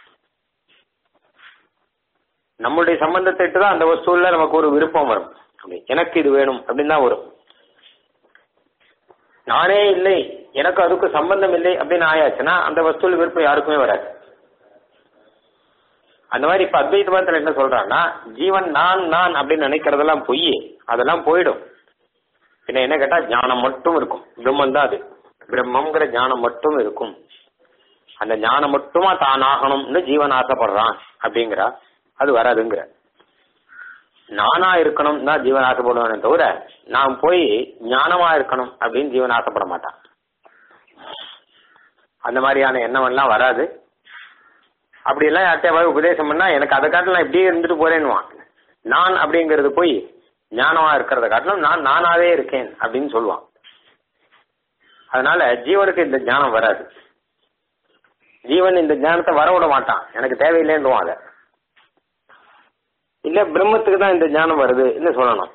நம்முடைய சம்பந்தத்தை தான் அந்த வஸ்துவில் நமக்கு ஒரு விருப்பம் வரும் அப்படி எனக்கு இது வேணும் அப்படின்னு தான் வரும் நானே இல்லை எனக்கு அதுக்கு சம்பந்தம் இல்லை அப்படின்னு ஆயாச்சுன்னா அந்த வஸ்துவில் விருப்பம் யாருக்குமே வராது அந்த மாதிரி இப்ப அத்வைத மதத்துல என்ன சொல்றான்னா ஜீவன் நான் நான் அப்படின்னு நினைக்கிறதெல்லாம் பொய் அதெல்லாம் போயிடும் பின்ன என்ன கேட்டா ஞானம் மட்டும் இருக்கும் பிரம்மம் தான் அது பிரம்மங்கிற ஞானம் மட்டும் இருக்கும் அந்த ஞானம் மட்டுமா தான் ஆகணும்னு ஜீவன் ஆசைப்படுறான் அப்படிங்கிறா அது வராதுங்கிற நானா இருக்கணும் தான் ஜீவன் ஆசைப்படுவானே தவிர நான் போய் ஞானமா இருக்கணும் அப்படின்னு ஜீவன் ஆசைப்பட மாட்டான் அந்த மாதிரியான எண்ணம் எல்லாம் வராது அப்படி எல்லாம் யார்ட்டையாவது உபதேசம் பண்ணா எனக்கு அதை காட்டிலும் நான் இப்படியே இருந்துட்டு போறேன்னுவான் நான் அப்படிங்கிறது போய் ஞானமா இருக்கிறத காட்டிலும் நான் நானாவே இருக்கேன் அப்படின்னு சொல்லுவான் அதனால ஜீவனுக்கு இந்த ஞானம் வராது ஜீவன் இந்த ஞானத்தை வரவிட மாட்டான் எனக்கு தேவையில்லைன்றுவான் அதை இல்ல பிரம்மத்துக்கு தான் இந்த ஞானம் வருதுன்னு சொல்லணும்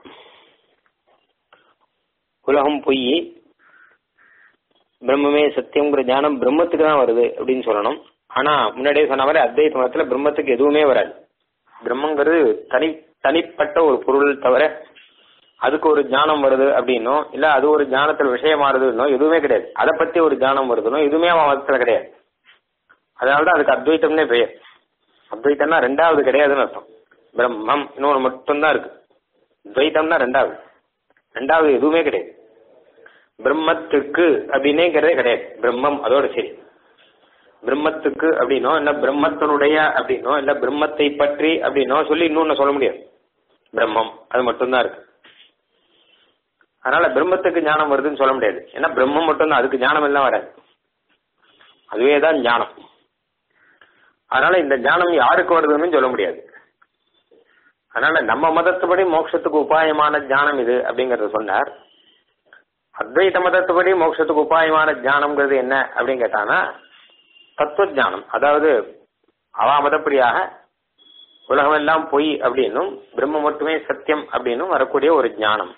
உலகம் பொய் பிரம்மமே சத்தியம்ங்கிற ஞானம் பிரம்மத்துக்கு தான் வருது அப்படின்னு சொல்லணும் ஆனா முன்னாடியே சொன்ன மாதிரி அத்வைத மதத்துல பிரம்மத்துக்கு எதுவுமே வராது பிரம்மங்கிறது தனி தனிப்பட்ட ஒரு பொருள் தவிர அதுக்கு ஒரு ஞானம் வருது அப்படின்னோ இல்ல அது ஒரு ஞானத்தில் விஷயமாறுதுன்னோ எதுவுமே கிடையாது அதை பத்தி ஒரு ஞானம் வருதுன்னோ எதுவுமே அவன் மதத்துல கிடையாது அதனாலதான் அதுக்கு அத்வைத்தம்னே பெயர் அத்வைத்தம்னா ரெண்டாவது கிடையாதுன்னு அர்த்தம் பிரம்மம் இன்னொன்று மட்டும்தான் இருக்கு துவைத்தம்னா ரெண்டாவது ரெண்டாவது எதுவுமே கிடையாது பிரம்மத்துக்கு அப்படின்னேங்கிறதே கிடையாது பிரம்மம் அதோட சரி பிரம்மத்துக்கு அப்படின்னோ இல்ல பிரம்மத்தினுடைய அப்படின்னோ இல்ல பிரம்மத்தை பற்றி அப்படின்னோ சொல்லி இன்னொன்னு சொல்ல முடியாது பிரம்மம் அது மட்டும்தான் இருக்கு அதனால பிரம்மத்துக்கு ஞானம் வருதுன்னு சொல்ல முடியாது ஏன்னா பிரம்மம் மட்டும்தான் அதுக்கு ஞானம் எல்லாம் வராது அதுவே தான் ஞானம் அதனால இந்த ஞானம் யாருக்கு வருதுன்னு சொல்ல முடியாது அதனால நம்ம மதத்துப்படி மோட்சத்துக்கு உபாயமான ஞானம் இது அப்படிங்கறத சொன்னார் அத்வைத மதத்துப்படி மோட்சத்துக்கு உபாயமான ஞானம்ங்கிறது என்ன அப்படின்னு கேட்டானா தத்துவ ஞானம் அதாவது அவா மதப்படியாக உலகமெல்லாம் பொய் அப்படின்னும் பிரம்ம மட்டுமே சத்தியம் அப்படின்னும் வரக்கூடிய ஒரு ஞானம்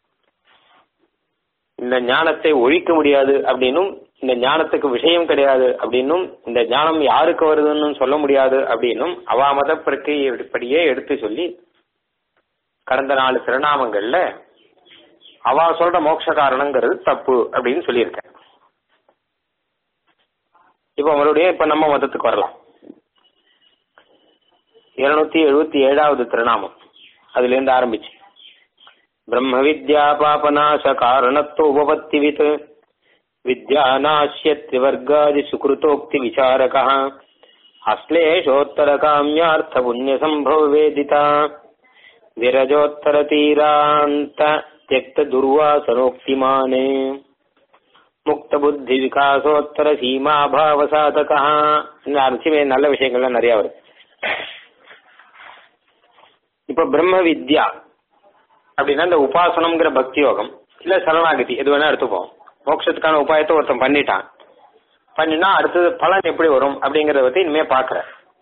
இந்த ஞானத்தை ஒழிக்க முடியாது அப்படின்னும் இந்த ஞானத்துக்கு விஷயம் கிடையாது அப்படின்னும் இந்த ஞானம் யாருக்கு வருதுன்னு சொல்ல முடியாது அப்படின்னும் அவா மத பிரக்கியப்படியே எடுத்து சொல்லி கடந்த நாலு திருநாமங்கள்ல அவா சொல்ற மோட்ச காரணங்கிறது தப்பு அப்படின்னு சொல்லியிருக்க இப்ப மறுபடியும் இப்ப நம்ம மதத்துக்கு வரலாம் இருநூத்தி எழுபத்தி ஏழாவது திருநாமம் அதுல இருந்து ஆரம்பிச்சு பிரம்ம வித்யா பாபநாச காரணத்துவ உபபத்திவித் வித்யாநாசியத்ரிவர்காதி சுகிருத்தோக்தி விசாரக அஸ்லேஷோத்தர காமியார்த்த புண்ணிய சம்பவ வேதிதா விரஜோத்தர தீராந்த தியக்த துர்வாசனோக்திமானே முக்த புத்தி விகாசோத்தர சீமாபாவ சாதகா அரிசிமே நல்ல விஷயங்கள்லாம் நிறைய வருது இப்ப பிரம்ம வித்யா அப்படின்னா இந்த உபாசனம்ங்கிற பக்தி யோகம் இல்ல சரணாகதி எது வேணா எடுத்துப்போம் மோட்சத்துக்கான உபாயத்தை ஒருத்தன் பண்ணிட்டான் பண்ணினா அடுத்தது பலன் எப்படி வரும் அப்படிங்கறத பத்தி இனிமே பாக்குற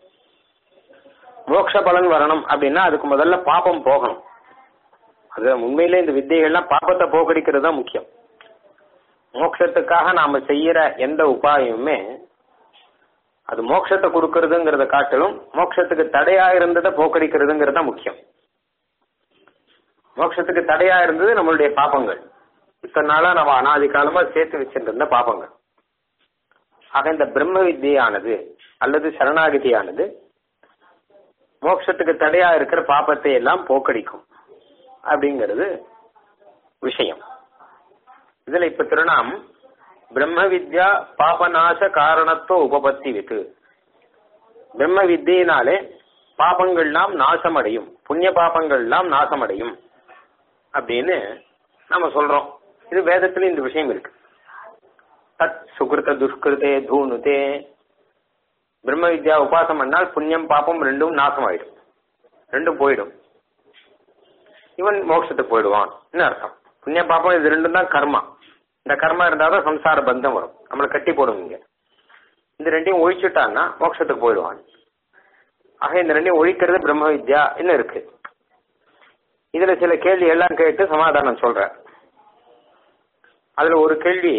மோட்ச பலன் வரணும் அப்படின்னா அதுக்கு முதல்ல பாபம் போகணும் அது உண்மையிலே இந்த வித்தைகள்லாம் பாபத்தை போக்கடிக்கிறது தான் முக்கியம் மோட்சத்துக்காக நாம செய்யற எந்த உபாயமுமே அது மோட்சத்தை கொடுக்கறதுங்கிறத காட்டிலும் மோட்சத்துக்கு தடையா இருந்ததை போக்கடிக்கிறதுங்கிறது தான் முக்கியம் மோட்சத்துக்கு தடையா இருந்தது நம்மளுடைய பாப்பங்கள் இத்தனை நாளா நம்ம அனாதி காலமா சேர்த்து வச்சுட்டு இருந்த பாப்பங்கள் ஆக இந்த பிரம்ம வித்தியானது அல்லது சரணாகதியானது மோட்சத்துக்கு தடையா இருக்கிற பாப்பத்தை எல்லாம் போக்கடிக்கும் அப்படிங்கிறது விஷயம் இதுல இப்ப திருநாம் பிரம்ம வித்யா பாபநாச காரணத்துவ உபபத்தி வித்து பிரம்ம வித்தியினாலே பாபங்கள்லாம் நாசமடையும் புண்ணிய பாபங்கள்லாம் நாசமடையும் அப்படின்னு நம்ம சொல்றோம் இது வேதத்துல இந்த விஷயம் இருக்கு தத் சுகிருத துஷ்கிருதே தூணுதே பிரம்ம வித்யா உபாசம் பண்ணால் புண்ணியம் பாப்பம் ரெண்டும் நாசமாயிடும் ரெண்டும் போயிடும் இவன் மோட்சத்துக்கு போயிடுவான் அர்த்தம் புண்ணிய பாப்பம் இது ரெண்டும் தான் கர்மா இந்த கர்மா இருந்தாதான் சம்சார பந்தம் வரும் நம்மளை கட்டி போடும் இங்க இந்த ரெண்டையும் ஒழிச்சுட்டான்னா மோட்சத்துக்கு போயிடுவான் ஆக இந்த ரெண்டையும் ஒழிக்கிறது பிரம்ம வித்யா என்ன இருக்கு இதுல சில கேள்வி எல்லாம் கேட்டு சமாதானம் சொல்றேன் அதுல ஒரு கேள்வி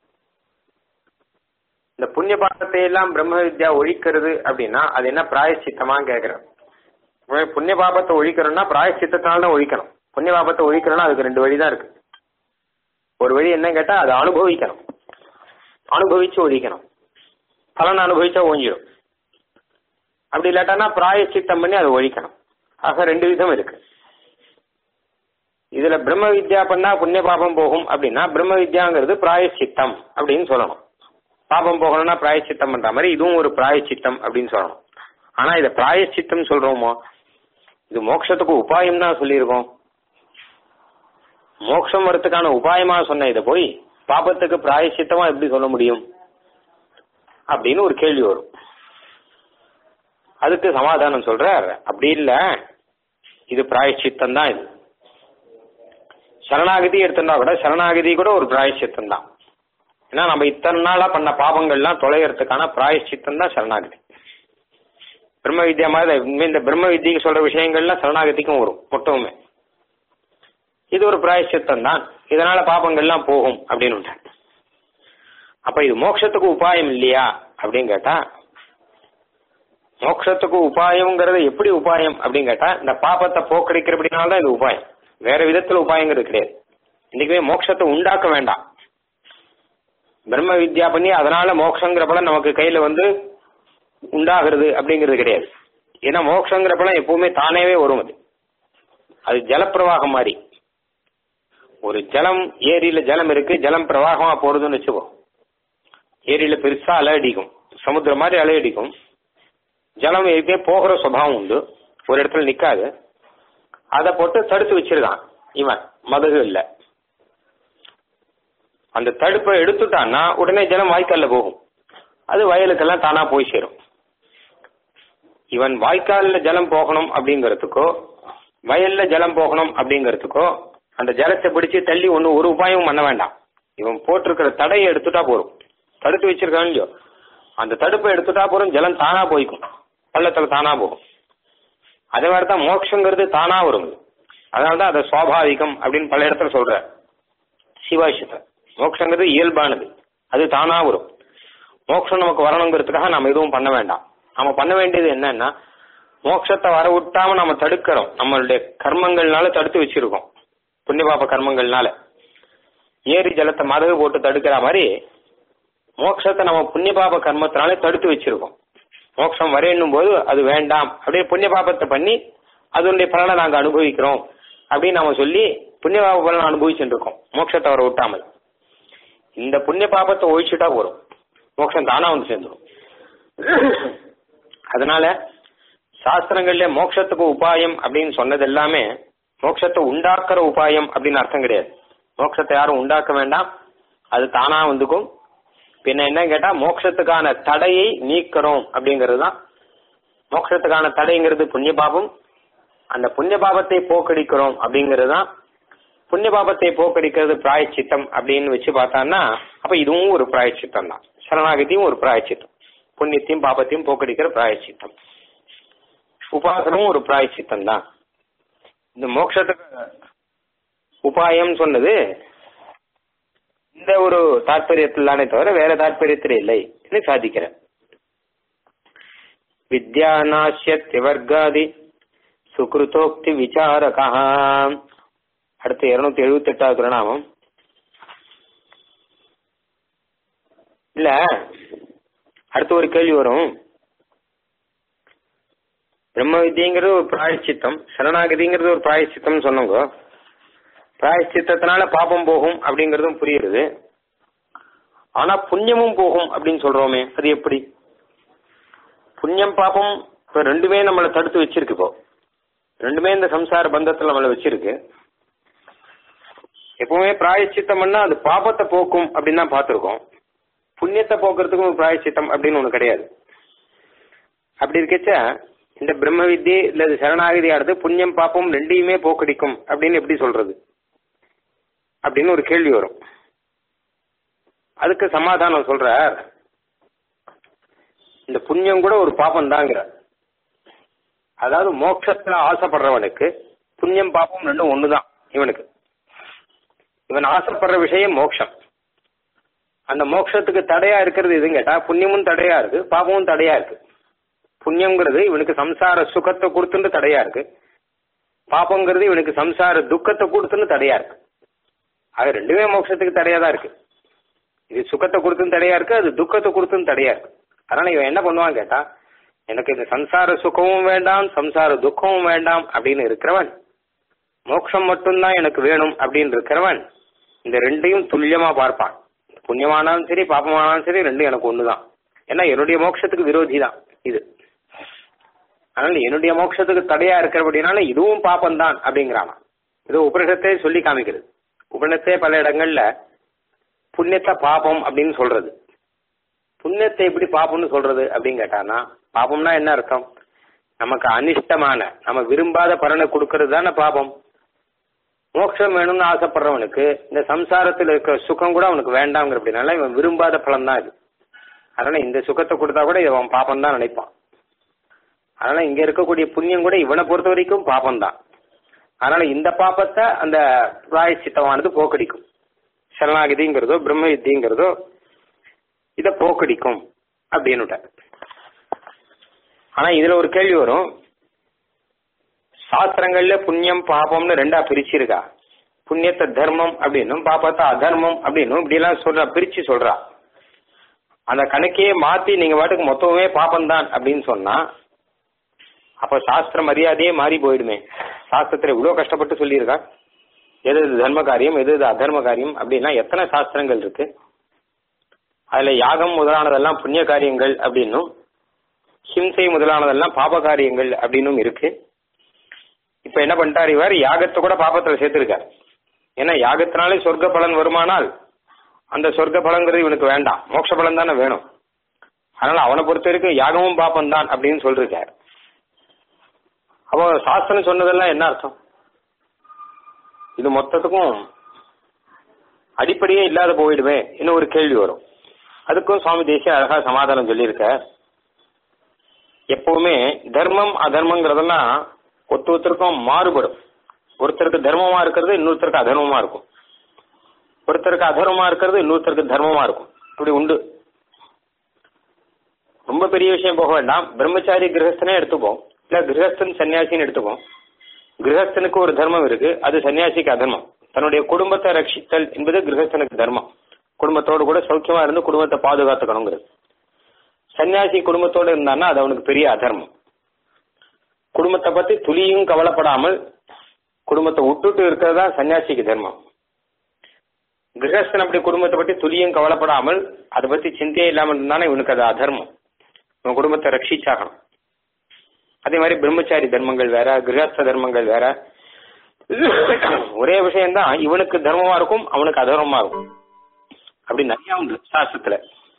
இந்த புண்ணிய பாபத்தை எல்லாம் பிரம்ம வித்யா ஒழிக்கிறது அப்படின்னா அது என்ன பிராயச்சித்தமா கேக்குறேன் புண்ணிய பாபத்தை ஒழிக்கிறோம்னா பிராயச்சித்தத்தினால தான் ஒழிக்கணும் புண்ணிய பாபத்தை ஒழிக்கிறோம்னா அதுக்கு ரெண்டு வழி தான் இருக்கு ஒரு வழி என்ன கேட்டா அதை அனுபவிக்கணும் அனுபவிச்சு ஒழிக்கணும் பலன் அனுபவிச்சா ஒழிஞ்சிடும் அப்படி இல்லாட்டானா பிராயச்சித்தம் பண்ணி அதை ஒழிக்கணும் ஆக ரெண்டு விதம் இருக்கு இதுல பிரம்ம வித்யா பண்ணா புண்ணிய பாபம் போகும் அப்படின்னா பிரம்ம வித்யாங்கிறது பிராயச்சித்தம் அப்படின்னு சொல்லணும் பாபம் போகணும்னா பிராயச்சித்தம் பண்ற மாதிரி இதுவும் ஒரு பிராயச்சித்தம் அப்படின்னு சொல்லணும் ஆனா இத பிராயச்சித்தம் சொல்றோமோ இது மோட்சத்துக்கு உபாயம் தான் சொல்லியிருக்கோம் மோட்சம் வரத்துக்கான உபாயமா சொன்ன இதை போய் பாபத்துக்கு பிராயச்சித்தமா எப்படி சொல்ல முடியும் அப்படின்னு ஒரு கேள்வி வரும் அதுக்கு சமாதானம் சொல்றார் அப்படி இல்ல இது பிராயச்சித்தம் தான் இது சரணாகதி எடுத்துட்டா கூட சரணாகதி கூட ஒரு பிராயச்சித்தம் தான் ஏன்னா நம்ம இத்தனை நாளா பண்ண பாவங்கள்லாம் தொலைகிறதுக்கான பிராயச்சித்தம் தான் சரணாகதி பிரம்ம வித்யா மாதிரி இனிமே இந்த பிரம்ம வித்தியக்கு சொல்ற விஷயங்கள்லாம் சரணாகதிக்கும் வரும் மொத்தமுமே இது ஒரு பிராயச்சித்தம் தான் இதனால பாபங்கள்லாம் போகும் அப்படின்னு விட்டார். அப்ப இது மோட்சத்துக்கு உபாயம் இல்லையா அப்படின்னு கேட்டா மோட்சத்துக்கு உபாயம்ங்கிறது எப்படி உபாயம் அப்படின்னு கேட்டா இந்த பாபத்தை போக்கடிக்கிறபடினால தான் இது உபாயம் வேற விதத்துல உபாயங்கிறது கிடையாது இன்னைக்குமே மோட்சத்தை உண்டாக்க வேண்டாம் பிரம்ம வித்யா பண்ணி அதனால மோட்சங்கிற பலம் நமக்கு கையில வந்து உண்டாகிறது அப்படிங்கிறது கிடையாது ஏன்னா மோட்சங்கிற பலம் எப்பவுமே தானேவே வரும் அது அது ஜலப்பிரவாகம் மாதிரி ஒரு ஜலம் ஏரியில ஜலம் இருக்கு ஜலம் பிரவாகமா போறதுன்னு வச்சுக்கோ ஏரியில பெருசா அலை அடிக்கும் சமுத்திரம் மாதிரி அலை அடிக்கும் ஜலம் எப்பயே போகிற சுபாவம் உண்டு ஒரு இடத்துல நிக்காது அதை போட்டு தடுத்து வச்சிருக்கான் இவன் மதகு இல்ல அந்த தடுப்பை எடுத்துட்டான்னா உடனே ஜலம் வாய்க்கால்ல போகும் அது வயலுக்கெல்லாம் தானா போய் சேரும் இவன் வாய்க்கால்ல ஜலம் போகணும் அப்படிங்கறதுக்கோ வயல்ல ஜலம் போகணும் அப்படிங்கறதுக்கோ அந்த ஜலத்தை பிடிச்சு தள்ளி ஒண்ணு ஒரு உபாயமும் பண்ண வேண்டாம் இவன் போட்டிருக்கிற தடையை எடுத்துட்டா போறோம் தடுத்து வச்சிருக்கான் இல்லையோ அந்த தடுப்பை எடுத்துட்டா போறோம் ஜலம் தானா போய்க்கும் பள்ளத்துல தானா போகும் அதே மாதிரி தான் மோட்சங்கிறது தானா வரும் அதனால தான் அதை சுவாபாவிகம் அப்படின்னு பல இடத்துல சொல்ற சிவாஷத்தை மோட்சங்கிறது இயல்பானது அது தானா வரும் மோட்சம் நமக்கு வரணுங்கிறதுக்காக நம்ம எதுவும் பண்ண வேண்டாம் நம்ம பண்ண வேண்டியது என்னன்னா மோட்சத்தை வர விட்டாம நம்ம தடுக்கிறோம் நம்மளுடைய கர்மங்கள்னால தடுத்து வச்சிருக்கோம் புண்ணிய பாப கர்மங்கள்னால ஏரி ஜலத்தை மதகு போட்டு தடுக்கிற மாதிரி மோட்சத்தை நம்ம புண்ணிய பாப கர்மத்தினால தடுத்து வச்சிருக்கோம் மோட்சம் வரையணும் போது அது வேண்டாம் அப்படியே புண்ணிய பாபத்தை பண்ணி அதனுடைய பலனை நாங்க அனுபவிக்கிறோம் அப்படின்னு நாம சொல்லி புண்ணிய பாப பலனை அனுபவிச்சுட்டு இருக்கோம் மோட்சத்தை வர விட்டாமல் இந்த புண்ணிய பாபத்தை ஒழிச்சுட்டா போறோம் மோட்சம் தானா வந்து சேர்ந்துடும் அதனால சாஸ்திரங்கள்ல மோட்சத்துக்கு உபாயம் அப்படின்னு சொன்னது எல்லாமே மோட்சத்தை உண்டாக்குற உபாயம் அப்படின்னு அர்த்தம் கிடையாது மோட்சத்தை யாரும் உண்டாக்க வேண்டாம் அது தானா வந்துக்கும் பின்ன என்ன கேட்டா மோட்சத்துக்கான தடையை நீக்கிறோம் அப்படிங்கிறது தான் மோட்சத்துக்கான தடைங்கிறது புண்ணிய பாபம் அந்த புண்ணிய பாபத்தை போக்கடிக்கிறோம் அப்படிங்கிறது தான் புண்ணிய பாபத்தை போக்கடிக்கிறது பிராயச்சித்தம் அப்படின்னு வச்சு பார்த்தான்னா அப்ப இதுவும் ஒரு பிராயச்சித்தம் தான் சரணாகதியும் ஒரு பிராயச்சித்தம் புண்ணியத்தையும் பாபத்தையும் போக்கடிக்கிற பிராயச்சித்தம் உபாசனமும் ஒரு பிராயச்சித்தம் தான் இந்த மோட்சத்துக்கு உபாயம் சொன்னது இந்த ஒரு தாற்பயத்தில் தானே தவிர வேற தாற்பயத்தில் இல்லை என்று சாதிக்கிறேன் வித்யா நாசியத் விவர்காதி சுக்ருதோக்தி விசாரகா அடுத்து இருநூத்தி எழுபத்தி எட்டாவது திருநாமம் இல்ல அடுத்து ஒரு கேள்வி வரும் பிரம்ம வித்தியங்கிறது ஒரு பிராயச்சித்தம் சரணாகதிங்கிறது ஒரு பிராயச்சித்தம் சொன்னவங்க பிராயச்சித்தத்தினால பாபம் போகும் அப்படிங்கறதும் புரியுது ஆனா புண்ணியமும் போகும் அப்படின்னு சொல்றோமே அது எப்படி புண்ணியம் பாபம் இப்ப ரெண்டுமே நம்மளை தடுத்து வச்சிருக்கு இப்போ ரெண்டுமே இந்த சம்சார பந்தத்துல நம்மளை வச்சிருக்கு எப்பவுமே பிராயச்சித்தம் பண்ணா அது பாபத்தை போக்கும் அப்படின்னு தான் பார்த்திருக்கோம் புண்ணியத்தை போக்குறதுக்கும் ஒரு பிராயச்சித்தம் அப்படின்னு ஒண்ணு கிடையாது அப்படி இருக்கச்ச இந்த பிரம்ம வித்தியை இல்ல சரணாகதி ஆடுது புண்ணியம் பாப்பம் ரெண்டையுமே போக்கடிக்கும் அப்படின்னு எப்படி சொல்றது அப்படின்னு ஒரு கேள்வி வரும் அதுக்கு சமாதானம் சொல்ற இந்த புண்ணியம் கூட ஒரு பாப்பம் தாங்கிற அதாவது மோட்சத்துல ஆசைப்படுறவனுக்கு புண்ணியம் பாப்பம் ரெண்டும் ஒண்ணுதான் இவனுக்கு இவன் ஆசைப்படுற விஷயம் மோட்சம் அந்த மோட்சத்துக்கு தடையா இருக்கிறது எதுன்னு கேட்டா புண்ணியமும் தடையா இருக்கு பாபமும் தடையா இருக்கு புண்ணியம்ங்கிறது இவனுக்கு சம்சார சுகத்தை கொடுத்துன்னு தடையா இருக்கு பாப்பங்கிறது இவனுக்கு சம்சார துக்கத்தை கொடுத்துன்னு தடையா இருக்கு அது ரெண்டுமே மோட்சத்துக்கு தடையா தான் இருக்கு இது சுகத்தை கொடுத்துன்னு தடையா இருக்கு அது துக்கத்தை கொடுத்துன்னு தடையா இருக்கு அதனால இவன் என்ன பண்ணுவான் கேட்டா எனக்கு இந்த சம்சார சுகமும் வேண்டாம் சம்சார துக்கமும் வேண்டாம் அப்படின்னு இருக்கிறவன் மோட்சம் மட்டும்தான் எனக்கு வேணும் அப்படின்னு இருக்கிறவன் இந்த ரெண்டையும் துல்லியமா பார்ப்பான் புண்ணியமானாலும் சரி பாப்பமானாலும் சரி ரெண்டும் எனக்கு ஒண்ணுதான் ஏன்னா என்னுடைய மோட்சத்துக்கு விரோதி தான் இது அதனால என்னுடைய மோட்சத்துக்கு தடையா இருக்கிறபடினால இதுவும் பாப்பம் தான் அப்படிங்கிறானா இது உபனிஷத்தே சொல்லி காமிக்கிறது உபனிஷத்தே பல இடங்கள்ல புண்ணியத்தை பாபம் அப்படின்னு சொல்றது புண்ணியத்தை எப்படி பாப்பம்னு சொல்றது அப்படின்னு கேட்டானா பாப்பம்னா என்ன அர்த்தம் நமக்கு அனிஷ்டமான நம்ம விரும்பாத பலனை கொடுக்கறது தானே பாபம் மோட்சம் வேணும்னு ஆசைப்படுறவனுக்கு இந்த சம்சாரத்தில் இருக்கிற சுகம் கூட அவனுக்கு வேண்டாங்கிற அப்படின்னால இவன் விரும்பாத பலன் தான் இது அதனால இந்த சுகத்தை கொடுத்தா கூட இவன் பாப்பம் தான் நினைப்பான் அதனால இங்க இருக்கக்கூடிய புண்ணியம் கூட இவனை பொறுத்த வரைக்கும் பாப்பம் தான் அதனால இந்த பாப்பத்தை அந்த பிராயச்சித்தமானது போக்கடிக்கும் சரணாகிதிங்கிறதோ பிரம்ம வித்திங்கிறதோ இத போக்கடிக்கும் அப்படின்னு ஆனா இதுல ஒரு கேள்வி வரும் சாஸ்திரங்கள்ல புண்ணியம் பாபம்னு ரெண்டா பிரிச்சிருக்கா புண்ணியத்தை தர்மம் அப்படின்னும் பாப்பத்தை அதர்மம் அப்படின்னும் இப்படி எல்லாம் சொல்றா பிரிச்சு சொல்றா அந்த கணக்கையே மாத்தி நீங்க பாட்டுக்கு மொத்தமே பாப்பம்தான் அப்படின்னு சொன்னா அப்ப சாஸ்திர மரியாதையே மாறி போயிடுமே சாஸ்திரத்துல இவ்வளவு கஷ்டப்பட்டு சொல்லியிருக்கா எது எது தர்ம காரியம் எது எது அதர்ம காரியம் அப்படின்னா எத்தனை சாஸ்திரங்கள் இருக்கு அதுல யாகம் முதலானதெல்லாம் புண்ணிய காரியங்கள் அப்படின்னும் ஹிம்சை முதலானதெல்லாம் பாப காரியங்கள் அப்படின்னும் இருக்கு இப்ப என்ன பண்ணிட்டார் இவர் யாகத்தை கூட பாபத்துல சேர்த்திருக்கார் ஏன்னா யாகத்தினாலே சொர்க்க பலன் வருமானால் அந்த சொர்க்க பலங்கிறது இவனுக்கு வேண்டாம் மோட்ச பலன் தானே வேணும் அதனால அவனை பொறுத்த வரைக்கும் யாகமும் பாப்பம் தான் அப்படின்னு சொல்லிருக்கார் அப்போ சாஸ்திரம் சொன்னதெல்லாம் என்ன அர்த்தம் இது மொத்தத்துக்கும் அடிப்படையே இல்லாத போயிடுமே இன்னும் ஒரு கேள்வி வரும் அதுக்கும் சுவாமி தேசிய அழகா சமாதானம் சொல்லியிருக்க எப்பவுமே தர்மம் அதர்மங்கிறதெல்லாம் ஒருத்த ஒருத்தருக்கும் மாறுபடும் ஒருத்தருக்கு தர்மமா இருக்கிறது இன்னொருத்தருக்கு அதர்மமா இருக்கும் ஒருத்தருக்கு அதர்மமா இருக்கிறது இன்னொருத்தருக்கு தர்மமா இருக்கும் இப்படி உண்டு ரொம்ப பெரிய விஷயம் போக வேண்டாம் பிரம்மச்சாரி கிரகஸ்தனே எடுத்துப்போம் இல்ல கிரகஸ்தன் சன்னியாசின்னு எடுத்துப்போம் கிரகஸ்தனுக்கு ஒரு தர்மம் இருக்கு அது சன்னியாசிக்கு அதர்மம் தன்னுடைய குடும்பத்தை ரட்சித்தல் என்பது கிரகஸ்தனுக்கு தர்மம் குடும்பத்தோடு கூட சௌக்கியமா இருந்து குடும்பத்தை பாதுகாத்துக்கணுங்கிறது சன்னியாசி குடும்பத்தோடு இருந்தான்னா அது அவனுக்கு பெரிய அதர்மம் குடும்பத்தை பத்தி துளியும் கவலைப்படாமல் குடும்பத்தை விட்டுட்டு இருக்கிறது தான் சன்னியாசிக்கு தர்மம் கிரகஸ்தன் அப்படி குடும்பத்தை பத்தி துளியும் கவலைப்படாமல் அதை பத்தி சிந்தையே இல்லாமல் இருந்தானே இவனுக்கு அது அதர்மம் இவன் குடும்பத்தை ரட்சிச்சாகணும் அதே மாதிரி பிரம்மச்சாரி தர்மங்கள் வேற கிரகஸ்த தர்மங்கள் வேற ஒரே விஷயம்தான் இவனுக்கு தர்மமா இருக்கும் அவனுக்கு அதர்மமா இருக்கும் அப்படி நிறைய உண்டு சாஸ்திரத்துல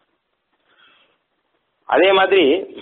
அதே மாதிரி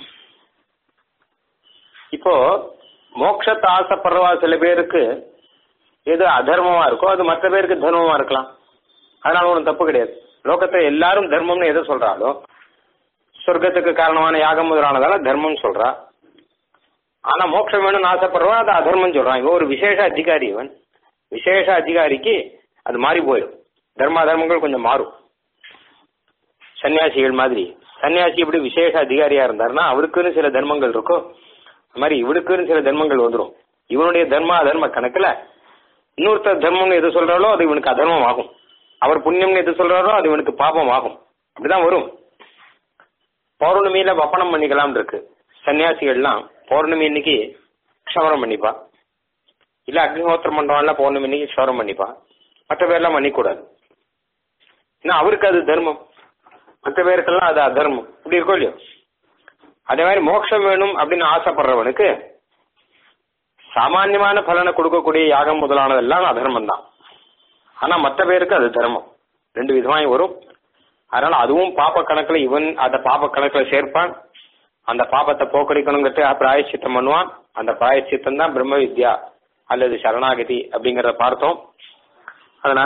இப்போ மோட்சத்தை ஆசைப்படுறவா சில பேருக்கு எது அதர்மமா இருக்கோ அது மற்ற பேருக்கு தர்மமா இருக்கலாம் அதனால ஒன்றும் தப்பு கிடையாது லோகத்துல எல்லாரும் தர்மம்னு எதை சொல்றாலோ சொர்க்கத்துக்கு காரணமான யாகம் முதலானதால தர்மம் சொல்றா ஆனா மோட்சம் வேணும்னு ஆசைப்படுறவன் அது அதர்மம் சொல்றான் இவன் ஒரு விசேஷ அதிகாரி இவன் விசேஷ அதிகாரிக்கு அது மாறி போயிடும் தர்ம அதர்மங்கள் கொஞ்சம் மாறும் சன்னியாசிகள் மாதிரி சன்னியாசி இப்படி விசேஷ அதிகாரியா இருந்தாருன்னா அவருக்குன்னு சில தர்மங்கள் இருக்கும் அது மாதிரி இவனுக்குன்னு சில தர்மங்கள் வந்துடும் இவனுடைய தர்ம அதர்ம கணக்குல இன்னொருத்தர் தர்மம்னு எது சொல்றாலோ அது இவனுக்கு அதர்மம் ஆகும் அவர் புண்ணியம்னு எது சொல்றாரோ அது இவனுக்கு பாபம் ஆகும் அப்படிதான் வரும் பௌர்ணமியில வப்பனம் பண்ணிக்கலாம் இருக்கு சன்னியாசிகள்லாம் பௌர்ணமி இன்னைக்கு க்ஷவரம் பண்ணிப்பா இல்ல அக்னிஹோத்திரம் பண்றவன்லாம் பௌர்ணமி இன்னைக்கு க்ஷவரம் பண்ணிப்பா மற்ற பேர்லாம் பண்ணிக்கூடாது ஏன்னா அவருக்கு அது தர்மம் மற்ற பேருக்கெல்லாம் அது அதர்மம் இப்படி இருக்கோ இல்லையோ அதே மாதிரி மோட்சம் வேணும் அப்படின்னு ஆசைப்படுறவனுக்கு சாமான்யமான பலனை கொடுக்கக்கூடிய யாகம் முதலானதெல்லாம் அதர்மம் தான் ஆனா மற்ற பேருக்கு அது தர்மம் ரெண்டு விதமாய் வரும் அதனால அதுவும் பாப்ப கணக்குல இவன் அந்த பாப்ப கணக்குல சேர்ப்பான் அந்த பாப்பத்தை போக்கடிக்கணுங்கிறது பிராயச்சித்தம் பண்ணுவான் அந்த பிராயச்சித்தம் தான் பிரம்ம வித்யா அல்லது சரணாகதி அப்படிங்கறத பார்த்தோம் அதனால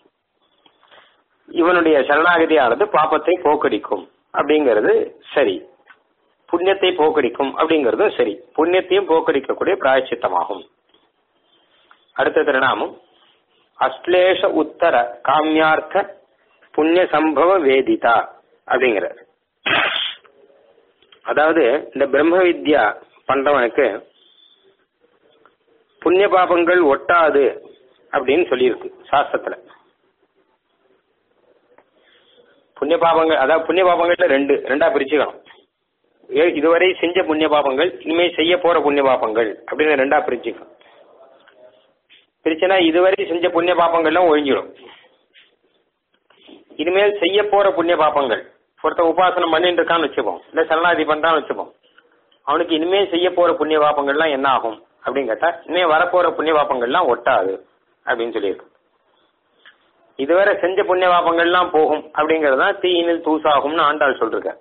இவனுடைய சரணாகதியானது பாப்பத்தை போக்கடிக்கும் அப்படிங்கிறது சரி புண்ணியத்தை போக்கடிக்கும் அப்படிங்கிறதும் சரி புண்ணியத்தையும் போக்கடிக்கக்கூடிய பிராயச்சித்தமாகும் அடுத்த திருநாமம் அஸ்லேஷ உத்தர காமியார்த்த புண்ணிய சம்பவ வேதிதா அப்படிங்கிறார் அதாவது இந்த பிரம்ம வித்யா பண்றவனுக்கு புண்ணிய பாபங்கள் ஒட்டாது அப்படின்னு சொல்லியிருக்கு சாஸ்திரத்துல புண்ணிய பாபங்கள் அதாவது புண்ணிய பாபங்கள்ல ரெண்டு ரெண்டா பிரிச்சுக்கணும் ஏ- இதுவரை செஞ்ச புண்ணிய பாபங்கள் இனிமே செய்ய போற புண்ணிய பாபங்கள் அப்படின்னு ரெண்டா பிரிச்சுக்கணும் பிரிச்சுனா இதுவரை செஞ்ச புண்ணிய பாபங்கள்லாம் ஒழிஞ்சிடும் இனிமேல் செய்ய போற புண்ணிய பாபங்கள் ஒருத்தன் உபாசனம் பண்ணிட்டு இருக்கான்னு வச்சுப்போம் இல்ல சரணாதி பண்றான்னு வச்சுப்போம் அவனுக்கு இனிமேல் செய்ய போற புண்ணிய பாபங்கள்லாம் என்ன ஆகும் அப்படின்னு கேட்டா இனிமே வரப்போற புண்ணிய பாபங்கள்லாம் ஒட்டாது அப்படின்னு சொல்லியிருக்கு இதுவரை செஞ்ச புண்ணிய பாபங்கள்லாம் போகும் அப்படிங்கறது தான் தீயினில் தூசாகும்னு ஆண்டாள் சொல்றாங்க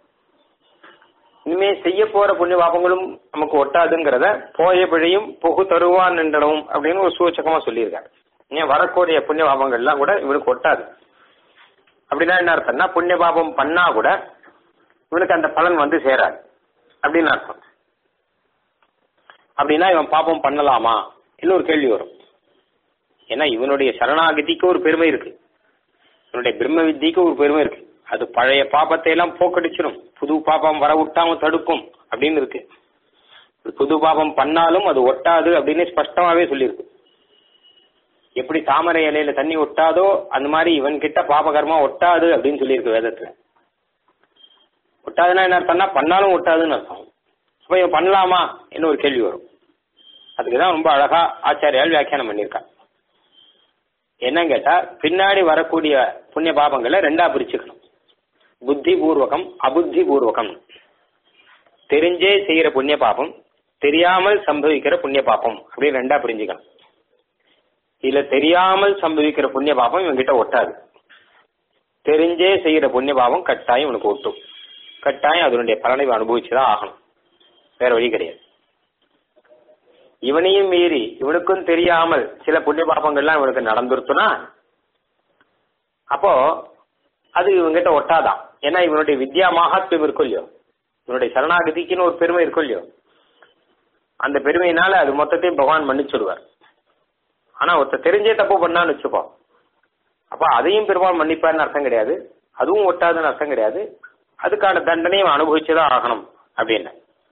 இனிமே செய்ய போற புண்ணிய பாபங்களும் நமக்கு ஒட்டாதுங்கிறத போய பிழையும் புகு தருவான் என்றனவும் அப்படின்னு ஒரு சூச்சகமா சொல்லியிருக்காரு ஏன் வரக்கூடிய புண்ணிய பாபங்கள்லாம் கூட இவனுக்கு ஒட்டாது அப்படின்னா என்ன அர்த்தம்னா புண்ணிய பாபம் பண்ணா கூட இவனுக்கு அந்த பலன் வந்து சேராது அப்படின்னு அர்த்தம் அப்படின்னா இவன் பாப்பம் பண்ணலாமா இன்னொரு கேள்வி வரும் ஏன்னா இவனுடைய சரணாகதிக்கு ஒரு பெருமை இருக்கு இவனுடைய பிரம்ம வித்திக்கு ஒரு பெருமை இருக்கு அது பழைய பாப்பத்தை எல்லாம் போக்கடிச்சிடும் புது பாப்பம் வர விட்டாம தடுக்கும் அப்படின்னு இருக்கு புது பாபம் பண்ணாலும் அது ஒட்டாது அப்படின்னு ஸ்பஷ்டமாவே சொல்லியிருக்கு எப்படி தாமரை இலையில தண்ணி ஒட்டாதோ அந்த மாதிரி இவன் கிட்ட பாபகர்மா ஒட்டாது அப்படின்னு சொல்லியிருக்கு வேதத்துல ஒட்டாதுன்னா என்ன அர்த்தம்னா பண்ணாலும் ஒட்டாதுன்னு அர்த்தம் அப்ப இவன் பண்ணலாமா என்ன ஒரு கேள்வி வரும் அதுக்குதான் ரொம்ப அழகா ஆச்சாரியால் வியாக்கியானம் பண்ணியிருக்கான் என்னன்னு கேட்டா பின்னாடி வரக்கூடிய புண்ணிய பாபங்களை ரெண்டா பிரிச்சுக்கணும் புத்தி பூர்வகம் அபுத்தி பூர்வகம் தெரிஞ்சே செய்யற புண்ணிய பாபம் தெரியாமல் சம்பவிக்கிற புண்ணிய பாபம் அப்படின்னு ரெண்டா பிரிஞ்சுக்கணும் இதுல தெரியாமல் சம்பவிக்கிற புண்ணிய பாபம் இவன்கிட்ட ஒட்டாது தெரிஞ்சே செய்யற புண்ணிய பாபம் கட்டாயம் இவனுக்கு ஒட்டும் கட்டாயம் அதனுடைய பலனை இவன் அனுபவிச்சுதான் ஆகணும் வேற வழி கிடையாது இவனையும் மீறி இவனுக்கும் தெரியாமல் சில புண்ணிய பாபங்கள்லாம் இவனுக்கு நடந்துருச்சுன்னா அப்போ அது இவங்கிட்ட ஒட்டாதான் ஏன்னா இவனுடைய வித்யா மகாத்மியம் இருக்கும் இல்லையோ இவனுடைய சரணாகதிக்குன்னு ஒரு பெருமை இருக்கும் இல்லையோ அந்த பெருமையினால அது மொத்தத்தையும் பகவான் மன்னிச்சுடுவார் ஆனா ஒருத்தர் தெரிஞ்சே தப்பு பண்ணான்னு வச்சுப்போ அப்ப அதையும் பெருமாள் மன்னிப்பார்னு அர்த்தம் கிடையாது அதுவும் ஒட்டாதுன்னு அர்த்தம் கிடையாது அதுக்கான தண்டனையும் அனுபவிச்சுதான் ஆகணும் அப்படின்னு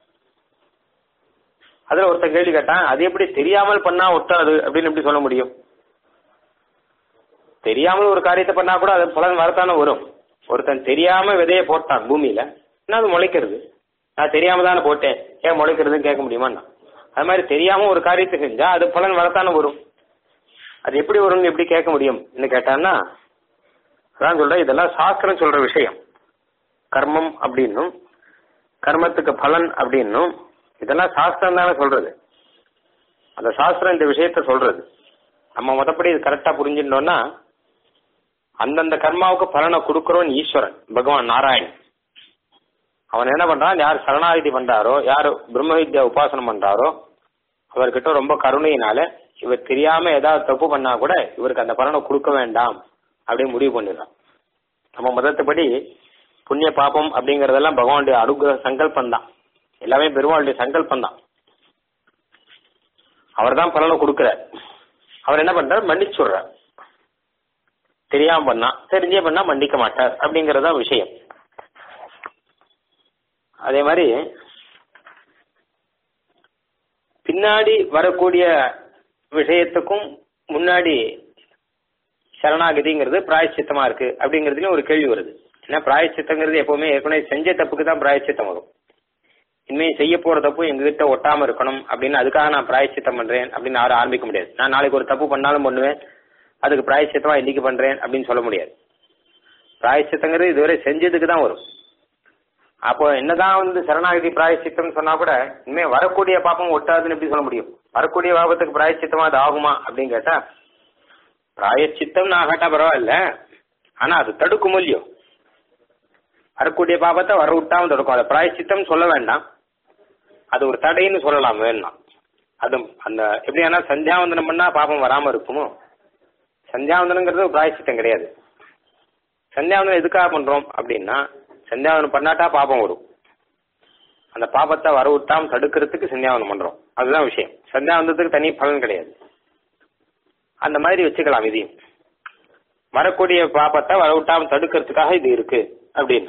அதுல ஒருத்தன் கேள்வி கேட்டான் அது எப்படி தெரியாமல் பண்ணா ஒட்டாது அப்படின்னு எப்படி சொல்ல முடியும் தெரியாமல் ஒரு காரியத்தை பண்ணா கூட அது பலன் வரத்தானே வரும் ஒருத்தன் தெரியாம விதைய போட்டான் பூமியில என்ன அது முளைக்கிறது நான் தெரியாம தானே போட்டேன் ஏன் முளைக்கிறதுன்னு கேட்க முடியுமா அது மாதிரி தெரியாம ஒரு காரியத்தை செஞ்சா அது பலன் வரத்தானே வரும் அது எப்படி வரும்னு எப்படி கேட்க முடியும் கேட்டான்னா அதான் சொல்ற இதெல்லாம் சாஸ்திரம் சொல்ற விஷயம் கர்மம் அப்படின்னும் கர்மத்துக்கு பலன் அப்படின்னும் இதெல்லாம் சாஸ்திரம் தானே சொல்றது அந்த சாஸ்திரம் இந்த விஷயத்த சொல்றது நம்ம மொத்தப்படி இது கரெக்டா புரிஞ்சுட்டோம்னா அந்தந்த கர்மாவுக்கு பலனை கொடுக்கிறோம் ஈஸ்வரன் பகவான் நாராயணன் அவன் என்ன பண்றான் யார் சரணாகிதி பண்றாரோ யார் பிரம்ம வித்யா உபாசனம் பண்றாரோ அவர்கிட்ட ரொம்ப கருணையினால இவர் தெரியாம ஏதாவது தப்பு பண்ணா கூட இவருக்கு அந்த பலனை கொடுக்க வேண்டாம் அப்படின்னு முடிவு பண்ணிடுறான் நம்ம மதத்துப்படி புண்ணிய பாபம் அப்படிங்கறதெல்லாம் பகவானுடைய அனுகிரக சங்கல்பம் தான் எல்லாமே பெருமாளுடைய சங்கல்பம் தான் அவர் தான் பலனை கொடுக்கிறார் அவர் என்ன பண்றார் மன்னிச்சுடுறார் தெரியாம பண்ணா தெரிஞ்சே பண்ணா மன்னிக்க மாட்டார் அப்படிங்கறதா விஷயம் அதே மாதிரி பின்னாடி வரக்கூடிய விஷயத்துக்கும் முன்னாடி சரணாகதிங்கிறது பிராயச்சித்தமா இருக்கு அப்படிங்கிறதுலயும் ஒரு கேள்வி வருது ஏன்னா பிராயச்சித்தங்கிறது எப்பவுமே ஏற்கனவே செஞ்ச தப்புக்கு தான் பிராயச்சித்தம் வரும் இனிமே செய்ய போற தப்பு எங்ககிட்ட ஒட்டாம இருக்கணும் அப்படின்னு அதுக்காக நான் பிராயச்சித்தம் பண்றேன் அப்படின்னு யாரும் ஆரம்பிக்க முடியாது நான் நாளைக்கு ஒரு தப்பு பண்ணாலும் பண்ணுவேன் அதுக்கு பிராயச்சித்தமா இன்னைக்கு பண்றேன் அப்படின்னு சொல்ல முடியாது பிராயச்சித்தங்கிறது இதுவரை செஞ்சதுக்கு தான் வரும் அப்போ என்னதான் வந்து சரணாகதி பிராயச்சித்தம் சொன்னா கூட இனிமே வரக்கூடிய பாப்பம் ஒட்டாதுன்னு எப்படி சொல்ல முடியும் வரக்கூடிய பாபத்துக்கு பிராயச்சித்தமா அது ஆகுமா அப்படின்னு கேட்டா பிராயச்சித்தம் நான் கேட்டா பரவாயில்ல ஆனா அது தடுக்கும் இல்லையோ வரக்கூடிய பாபத்தை வர விட்டாம தடுக்கும் அதை பிராயச்சித்தம் சொல்ல வேண்டாம் அது ஒரு தடைன்னு சொல்லலாம் வேணாம் அது அந்த எப்படியானா சந்தியாவந்தனம் பண்ணா பாபம் வராம இருக்குமோ சந்தியாவந்தனங்கிறது ஒரு பிராயச்சித்தம் கிடையாது சந்தியாவந்தனம் எதுக்காக பண்றோம் அப்படின்னா சந்தியாவனம் பண்ணாட்டா பாபம் வரும் அந்த பாபத்தை வர விட்டாம தடுக்கிறதுக்கு சந்தியாவனம் பண்றோம் அதுதான் விஷயம் சந்தியாவந்தத்துக்கு தனி பலன் கிடையாது அந்த மாதிரி வச்சுக்கலாம் இதையும் வரக்கூடிய பாபத்தை வர விட்டாம தடுக்கிறதுக்காக இது இருக்கு அப்படின்னு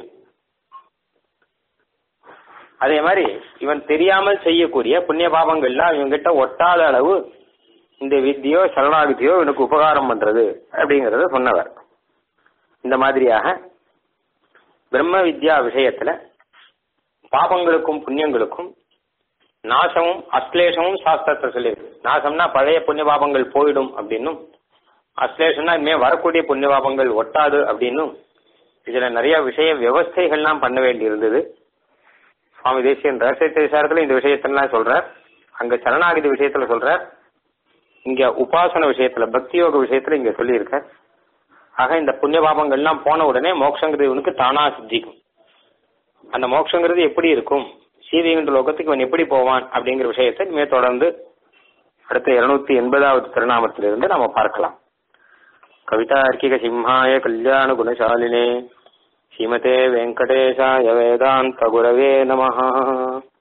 அதே மாதிரி இவன் தெரியாமல் செய்யக்கூடிய புண்ணிய பாபங்கள்லாம் இவன்கிட்ட ஒட்டாத அளவு இந்த வித்தியோ சரணாகதியோ இவனுக்கு உபகாரம் பண்றது அப்படிங்கறத சொன்னவர் இந்த மாதிரியாக பிரம்ம வித்யா விஷயத்துல பாபங்களுக்கும் புண்ணியங்களுக்கும் நாசமும் அஸ்லேஷமும் சாஸ்திரத்தை சொல்லியிருக்கு நாசம்னா பழைய புண்ணிய பாபங்கள் போயிடும் அப்படின்னும் அஸ்லேஷம்னா இனிமே வரக்கூடிய புண்ணிய பாபங்கள் ஒட்டாது அப்படின்னும் இதுல நிறைய விஷய விவஸ்தைகள்லாம் பண்ண வேண்டி இருந்தது சுவாமி தேசியன் ரகசிய விசாரத்துல இந்த விஷயத்தெல்லாம் சொல்றார் அங்க சரணாகதி விஷயத்துல சொல்றார் இங்க உபாசன விஷயத்துல பக்தி யோக விஷயத்துல இங்க சொல்லியிருக்க ஆக இந்த புண்ணிய பாபங்கள்லாம் போன உடனே மோட்சங்கிறது இவனுக்கு தானா சித்திக்கும் அந்த மோட்சங்கிறது எப்படி இருக்கும் சீதைகின்ற லோகத்துக்கு இவன் எப்படி போவான் அப்படிங்கிற விஷயத்தை இனிமே தொடர்ந்து அடுத்த இருநூத்தி எண்பதாவது திருநாமத்திலிருந்து நாம பார்க்கலாம் கவிதார்க்கிக சிம்ஹாய கல்யாண குணசாலினே ஸ்ரீமதே வெங்கடேஷாய வேதாந்த குரவே நமஹ